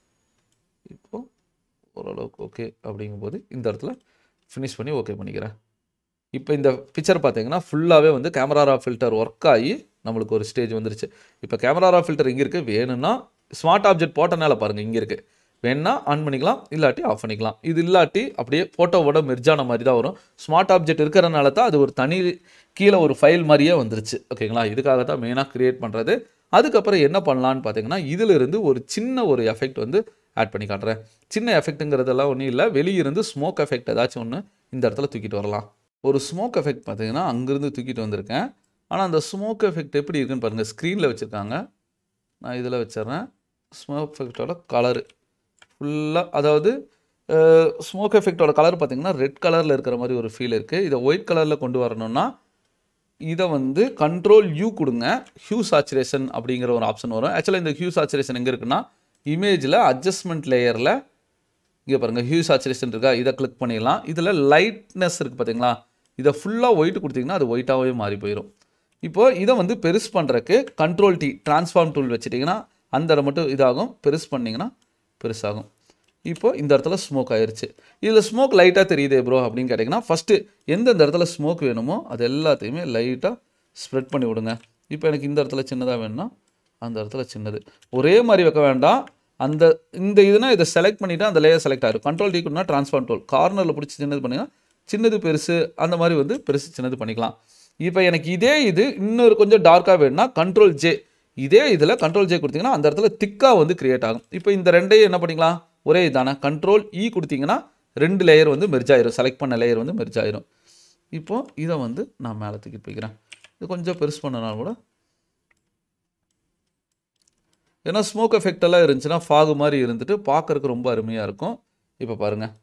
இப்போ ஓரளவுக்கு ஓகே அப்படிங்கும்போது இந்த இடத்துல ஃபினிஷ் பண்ணி ஓகே பண்ணிக்கிறேன் இப்போ இந்த பிக்சர் பார்த்தீங்கன்னா ஃபுல்லாகவே வந்து கேமரா ஃபில்டர் ஒர்க் ஆகி நம்மளுக்கு ஒரு ஸ்டேஜ் வந்துருச்சு இப்போ கேமரா ஃபில்டர் இங்கே இருக்குது வேணும்னா ஸ்மார்ட் ஆப்ஜெக்ட் போட்டனால பாருங்கள் இங்கே இருக்குது வேணா ஆன் பண்ணிக்கலாம் இல்லாட்டி ஆஃப் பண்ணிக்கலாம் இது இல்லாட்டி அப்படியே ஃபோட்டோவோட மெர்ஜான மாதிரி தான் வரும் ஸ்மார்ட் ஆப்ஜெக்ட் இருக்கிறனால தான் அது ஒரு தனி கீழே ஒரு ஃபைல் மாதிரியே வந்துருச்சு ஓகேங்களா இதுக்காக தான் மெயினாக க்ரியேட் பண்ணுறது அதுக்கப்புறம் என்ன பண்ணலான்னு பார்த்தீங்கன்னா இதிலிருந்து ஒரு சின்ன ஒரு எஃபெக்ட் வந்து ஆட் பண்ணி காட்டுறேன் சின்ன எஃபெக்ட்டுங்கிறதெல்லாம் ஒன்றும் இல்லை வெளியிருந்து ஸ்மோக் எஃபெக்ட் ஏதாச்சும் ஒன்று இந்த இடத்துல தூக்கிட்டு வரலாம் ஒரு ஸ்மோக் எஃபெக்ட் பார்த்தீங்கன்னா அங்கேருந்து தூக்கிட்டு வந்திருக்கேன் ஆனால் அந்த ஸ்மோக் எஃபெக்ட் எப்படி இருக்குன்னு பாருங்கள் ஸ்க்ரீனில் வச்சுருக்காங்க நான் இதில் வச்சிடுறேன் ஸ்மோக் எஃபெக்டோட கலரு ஃபுல்லாக அதாவது ஸ்மோக் எஃபெக்டோட கலர் பார்த்தீங்கன்னா ரெட் கலரில் இருக்கிற மாதிரி ஒரு ஃபீல் இருக்குது இதை ஒயிட் கலரில் கொண்டு வரணும்னா இதை வந்து கண்ட்ரோல் யூ கொடுங்க ஹியூ சாச்சுரேஷன் அப்படிங்கிற ஒரு ஆப்ஷன் வரும் ஆக்சுவலாக இந்த ஹியூ சாச்சுரேஷன் எங்கே இருக்குன்னா இமேஜில் அட்ஜஸ்ட்மெண்ட் லேயரில் இங்கே பாருங்கள் ஹியூ சாச்சுரேஷன் இருக்கா இதை கிளிக் பண்ணிடலாம் இதில் லைட்னஸ் இருக்குது பார்த்தீங்களா இதை ஃபுல்லாக ஒயிட் கொடுத்தீங்கன்னா அது ஒயிட்டாகவே மாறி போயிடும் இப்போது இதை வந்து பெருசு பண்ணுறக்கு கண்ட்ரோல் டி ட்ரான்ஸ்ஃபார்ம் டூல் வச்சுட்டிங்கன்னா அந்த இடம் மட்டும் இதாகும் பெருசு பண்ணிங்கன்னா பெருசாகும் இப்போது இந்த இடத்துல ஸ்மோக் ஆயிருச்சு இதில் ஸ்மோக் லைட்டாக தெரியுதே ப்ரோ அப்படின்னு கேட்டிங்கன்னா ஃபஸ்ட்டு எந்தெந்த இடத்துல ஸ்மோக் வேணுமோ அது எல்லாத்தையுமே லைட்டாக ஸ்ப்ரெட் பண்ணி விடுங்க இப்போ எனக்கு இந்த இடத்துல சின்னதாக வேணும்னா அந்த இடத்துல சின்னது ஒரே மாதிரி வைக்க வேண்டாம் அந்த இந்த இதுனா இதை செலக்ட் பண்ணிவிட்டு அந்த லேயர் செலக்ட் ஆகிடும் கண்ட்ரோல் டீக்குனா ட்ரான்ஸ்ஃபார்ம் டூல் கார்னரில் பிடிச்சி சின்னது பண்ணிங்கன்னா சின்னது பெருசு அந்த மாதிரி வந்து பெருசு சின்னது பண்ணிக்கலாம் இப்போ எனக்கு இதே இது இன்னொரு கொஞ்சம் டார்க்காக வேணும்னா கண்ட்ரோல் ஜே இதே இதில் கண்ட்ரோல் ஜே கொடுத்தீங்கன்னா அந்த இடத்துல திக்காக வந்து கிரியேட் ஆகும் இப்போ இந்த ரெண்டையும் என்ன பண்ணிக்கலாம் ஒரே இதானே கண்ட்ரோல் இ கொடுத்தீங்கன்னா ரெண்டு லேயர் வந்து மெர்ஜ் ஆயிரும் செலக்ட் பண்ண லேயர் வந்து மெர்ஜ் ஆயிரும் இப்போது இதை வந்து நான் மேலே தூக்கிட்டு போய்க்கிறேன் இது கொஞ்சம் பெருசு பண்ணனால கூட ஏன்னா ஸ்மோக் எஃபெக்ட் எல்லாம் இருந்துச்சுன்னா ஃபாகு மாதிரி இருந்துட்டு பார்க்கறதுக்கு ரொம்ப அருமையாக இருக்கும் இப்போ பாருங்கள்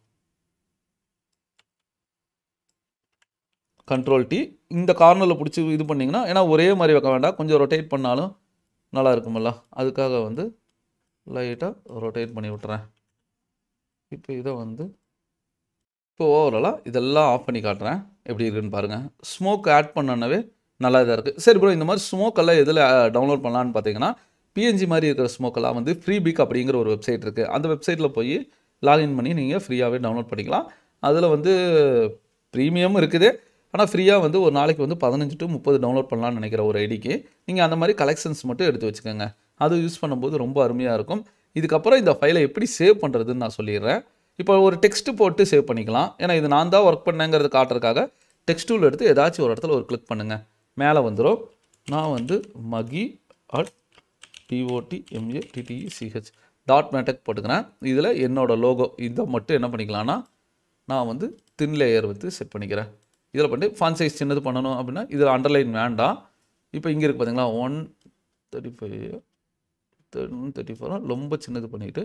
கண்ட்ரோல் டி இந்த கார்னரில் பிடிச்சி இது பண்ணிங்கன்னா ஏன்னா ஒரே மாதிரி வைக்க வேண்டாம் கொஞ்சம் ரொட்டேட் பண்ணாலும் நல்லா இருக்குமல்ல அதுக்காக வந்து லைட்டாக ரொட்டேட் பண்ணி விட்டுறேன் இப்போ இதை வந்து இப்போ ஓவராலாக இதெல்லாம் ஆஃப் பண்ணி காட்டுறேன் எப்படி இருக்குன்னு பாருங்கள் ஸ்மோக் ஆட் பண்ணனவே நல்லா இதாக இருக்குது சரி ப்ரோ இந்த மாதிரி ஸ்மோக் எல்லாம் எதில் டவுன்லோட் பண்ணலான்னு பார்த்தீங்கன்னா பிஎன்ஜி மாதிரி இருக்கிற ஸ்மோக்கெல்லாம் வந்து ஃப்ரீ பிக் அப்படிங்கிற ஒரு வெப்சைட் இருக்குது அந்த வெப்சைட்டில் போய் லாகின் பண்ணி நீங்கள் ஃப்ரீயாகவே டவுன்லோட் பண்ணிக்கலாம் அதில் வந்து ப்ரீமியம் இருக்குது ஆனால் ஃப்ரீயாக வந்து ஒரு நாளைக்கு வந்து பதினஞ்சு டு முப்பது டவுன்லோட் பண்ணலாம்னு நினைக்கிற ஒரு ஐடிக்கு நீங்கள் அந்த மாதிரி கலெக்ஷன்ஸ் மட்டும் எடுத்து வச்சுக்கோங்க அது யூஸ் பண்ணும்போது ரொம்ப அருமையாக இருக்கும் இதுக்கப்புறம் இந்த ஃபைலை எப்படி சேவ் பண்ணுறதுன்னு நான் சொல்லிடுறேன் இப்போ ஒரு டெக்ஸ்ட் போட்டு சேவ் பண்ணிக்கலாம் ஏன்னா இது நான் தான் ஒர்க் பண்ணேங்கிறது காட்டுறதுக்காக டெக்ஸ்ட் டூல் எடுத்து ஏதாச்சும் ஒரு இடத்துல ஒரு கிளிக் பண்ணுங்கள் மேலே வந்துடும் நான் வந்து Magi at DOT MA DDE CH dot மேட்டக் போட்டுக்கிறேன் இதில் என்னோட லோகோ இதை மட்டும் என்ன பண்ணிக்கலாம்னா நான் வந்து தின் லேயர் வந்து செட் பண்ணிக்கிறேன் இதில் பண்ணிட்டு ஃபான் சைஸ் சின்னது பண்ணணும் அப்படின்னா இதில் அண்டர்லைன் வேண்டாம் இப்போ இங்கே இருக்குது பார்த்தீங்களா one thirty five one thirty four ரொம்ப சின்னது பண்ணிவிட்டு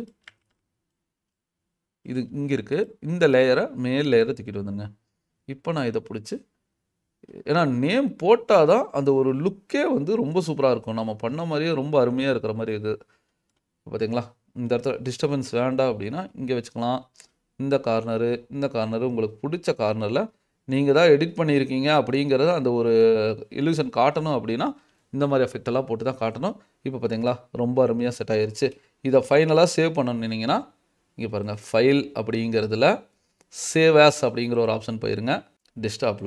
இது இங்கே இருக்குது இந்த லேயரை மேல் லேயரை தூக்கிட்டு வந்துங்க இப்போ நான் இதை பிடிச்சி ஏன்னா நேம் போட்டால் தான் அந்த ஒரு லுக்கே வந்து ரொம்ப சூப்பராக இருக்கும் நம்ம பண்ண மாதிரியே ரொம்ப அருமையாக இருக்கிற மாதிரி இருக்குது பார்த்தீங்களா இந்த இடத்துல டிஸ்டர்பன்ஸ் வேண்டாம் அப்படின்னா இங்கே வச்சுக்கலாம் இந்த கார்னரு இந்த கார்னரு உங்களுக்கு பிடிச்ச கார்னரில் நீங்கள் தான் எடிட் பண்ணியிருக்கீங்க அப்படிங்கிறத அந்த ஒரு இல்யூஷன் காட்டணும் அப்படின்னா இந்த மாதிரி எஃபெக்ட் எல்லாம் போட்டு தான் காட்டணும் இப்போ பார்த்தீங்களா ரொம்ப அருமையாக செட் ஆயிருச்சு இதை ஃபைனலாக சேவ் பண்ணணுன்னீங்கன்னா இங்கே பாருங்கள் ஃபைல் அப்படிங்கிறதுல சேவ் ஆஸ் அப்படிங்கிற ஒரு ஆப்ஷன் போயிருங்க டெஸ்க்டாப்பில்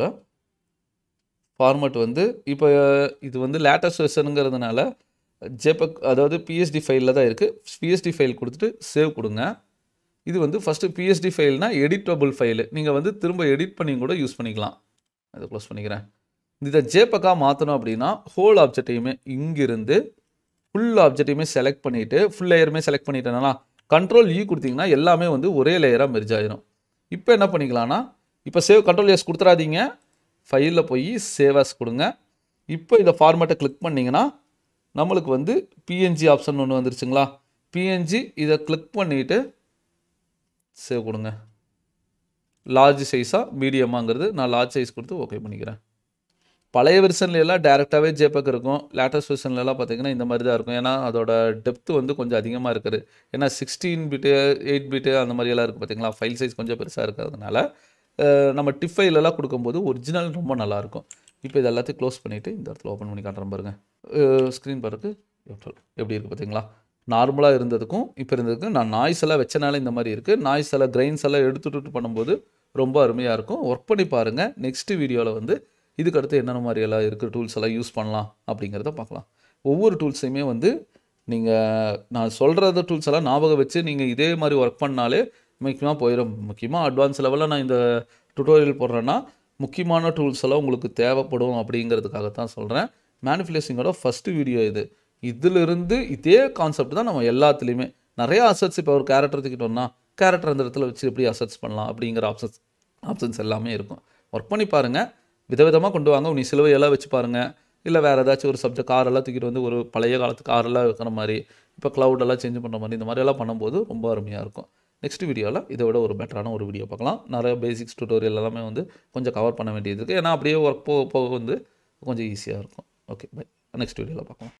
ஃபார்மட் வந்து இப்போ இது வந்து லேட்டஸ்ட் வெர்ஷனுங்கிறதுனால ஜேபக் அதாவது பிஎஸ்டி ஃபைலில் தான் இருக்குது பிஎஸ்டி ஃபைல் கொடுத்துட்டு சேவ் கொடுங்க இது வந்து ஃபஸ்ட்டு பிஎஸ்டி ஃபைல்னால் எடிட்டபிள் ஃபைலு நீங்கள் வந்து திரும்ப எடிட் பண்ணி கூட யூஸ் பண்ணிக்கலாம் அதை க்ளோஸ் பண்ணிக்கிறேன் இதை ஜேபக்கா மாற்றணும் அப்படின்னா ஹோல் ஆப்ஜெக்டையுமே இங்கிருந்து ஃபுல் ஆப்ஜெக்டையுமே செலக்ட் பண்ணிவிட்டு ஃபுல் லேயருமே செலக்ட் பண்ணிட்டேனா கண்ட்ரோல் ஈ கொடுத்தீங்கன்னா எல்லாமே வந்து ஒரே லேயராக மெர்ஜ் ஆயிரும் இப்போ என்ன பண்ணிக்கலாம்னா இப்போ சேவ் கண்ட்ரோல் எஸ் கொடுத்துறாதீங்க ஃபைலில் போய் சேவ் ஆஸ் கொடுங்க இப்போ இந்த ஃபார்மேட்டை கிளிக் பண்ணிங்கன்னா நம்மளுக்கு வந்து பிஎன்ஜி ஆப்ஷன் ஒன்று வந்துருச்சுங்களா பிஎன்ஜி இதை கிளிக் பண்ணிவிட்டு சேவ் கொடுங்க லார்ஜ் சைஸாக மீடியமாங்கிறது நான் லார்ஜ் சைஸ் கொடுத்து ஓகே பண்ணிக்கிறேன் பழைய வெர்ஷன்ல எல்லாம் டேரெக்டாகவே ஜேபக் இருக்கும் லேட்டஸ்ட் வெர்ஷன்லலாம் பார்த்தீங்கன்னா இந்த மாதிரி தான் இருக்கும் ஏன்னா அதோட டெப்த் வந்து கொஞ்சம் அதிகமாக இருக்குது ஏன்னா சிக்ஸ்டீன் பிட்டு எயிட் பிட்டு அந்த மாதிரியெல்லாம் இருக்குது பார்த்தீங்களா ஃபைல் சைஸ் கொஞ்சம் பெருசாக இருக்கிறதுனால அஹ், நம்ம டிப் ஃபைலெல்லாம் கொடுக்கும்போது ஒரிஜினல் ரொம்ப நல்லாயிருக்கும் இப்போ இது எல்லாத்தையும் க்ளோஸ் பண்ணிவிட்டு இந்த இடத்துல ஓப்பன் பண்ணி காட்டுறேன் பாருங்க ஸ்க்ரீன் பாருக்கு எப்படி இருக்குது பார்த்தீங்களா நார்மலாக இருந்ததுக்கும் இப்போ இருந்ததுக்கும் நான் நாய்ஸ் எல்லாம் வச்சனால இந்த மாதிரி இருக்குது நாய்ஸ் எல்லாம் கிரைன்ஸ் எல்லாம் எடுத்துட்டு பண்ணும்போது ரொம்ப அருமையாக இருக்கும் ஒர்க் பண்ணி பாருங்கள் நெக்ஸ்ட் வீடியோவில் வந்து இதுக்கு அடுத்து என்னென்ன மாதிரி எல்லாம் இருக்குது டூல்ஸ் எல்லாம் யூஸ் பண்ணலாம் அப்படிங்கிறத பார்க்கலாம் ஒவ்வொரு டூல்ஸையுமே வந்து நீங்கள் நான் சொல்கிறத டூல்ஸ் எல்லாம் ஞாபகம் வச்சு நீங்கள் இதே மாதிரி ஒர்க் பண்ணாலே முக்கியமாக போயிடும் முக்கியமாக அட்வான்ஸ் லெவலில் நான் இந்த டுட்டோரியல் போடுறேன்னா முக்கியமான டூல்ஸ் எல்லாம் உங்களுக்கு தேவைப்படும் அப்படிங்கிறதுக்காக தான் சொல்கிறேன் மேனிஃபுலேஷனோட ஃபஸ்ட்டு வீடியோ இது இதிலிருந்து இதே கான்செப்ட் தான் நம்ம எல்லாத்துலேயுமே நிறைய அசட்ஸ் இப்போ ஒரு கேரக்டர் தூக்கிட்டோம்னா கேரக்டர் அந்த இடத்துல வச்சு எப்படி அசட்ஸ் பண்ணலாம் அப்படிங்கிற ஆப்ஷன்ஸ் ஆப்ஷன்ஸ் எல்லாமே இருக்கும் ஒர்க் பண்ணி பாருங்கள் விதவிதமாக கொண்டு வாங்க நீ சிலுவையெல்லாம் வச்சு பாருங்கள் இல்லை வேறு ஏதாச்சும் ஒரு சப்ஜெக்ட் காரெல்லாம் தூக்கிட்டு வந்து ஒரு பழைய காலத்து காரெல்லாம் இருக்கிற மாதிரி இப்போ க்ளவுடெல்லாம் சேஞ்ச் பண்ணுற மாதிரி இந்த மாதிரியெல்லாம் பண்ணும்போது ரொம்ப அருமையாக இருக்கும் நெக்ஸ்ட் வீடியோவில் இதை விட ஒரு பெட்டரான ஒரு வீடியோ பார்க்கலாம் நிறைய பேசிக்ஸ் டுட்டோரியல் எல்லாமே வந்து கொஞ்சம் கவர் பண்ண வேண்டியது இருக்குது ஏன்னா அப்படியே ஒர்க் போக போக வந்து கொஞ்சம் ஈஸியாக இருக்கும் ஓகே பை நெக்ஸ்ட் வீடியோவில் பார்க்கலாம்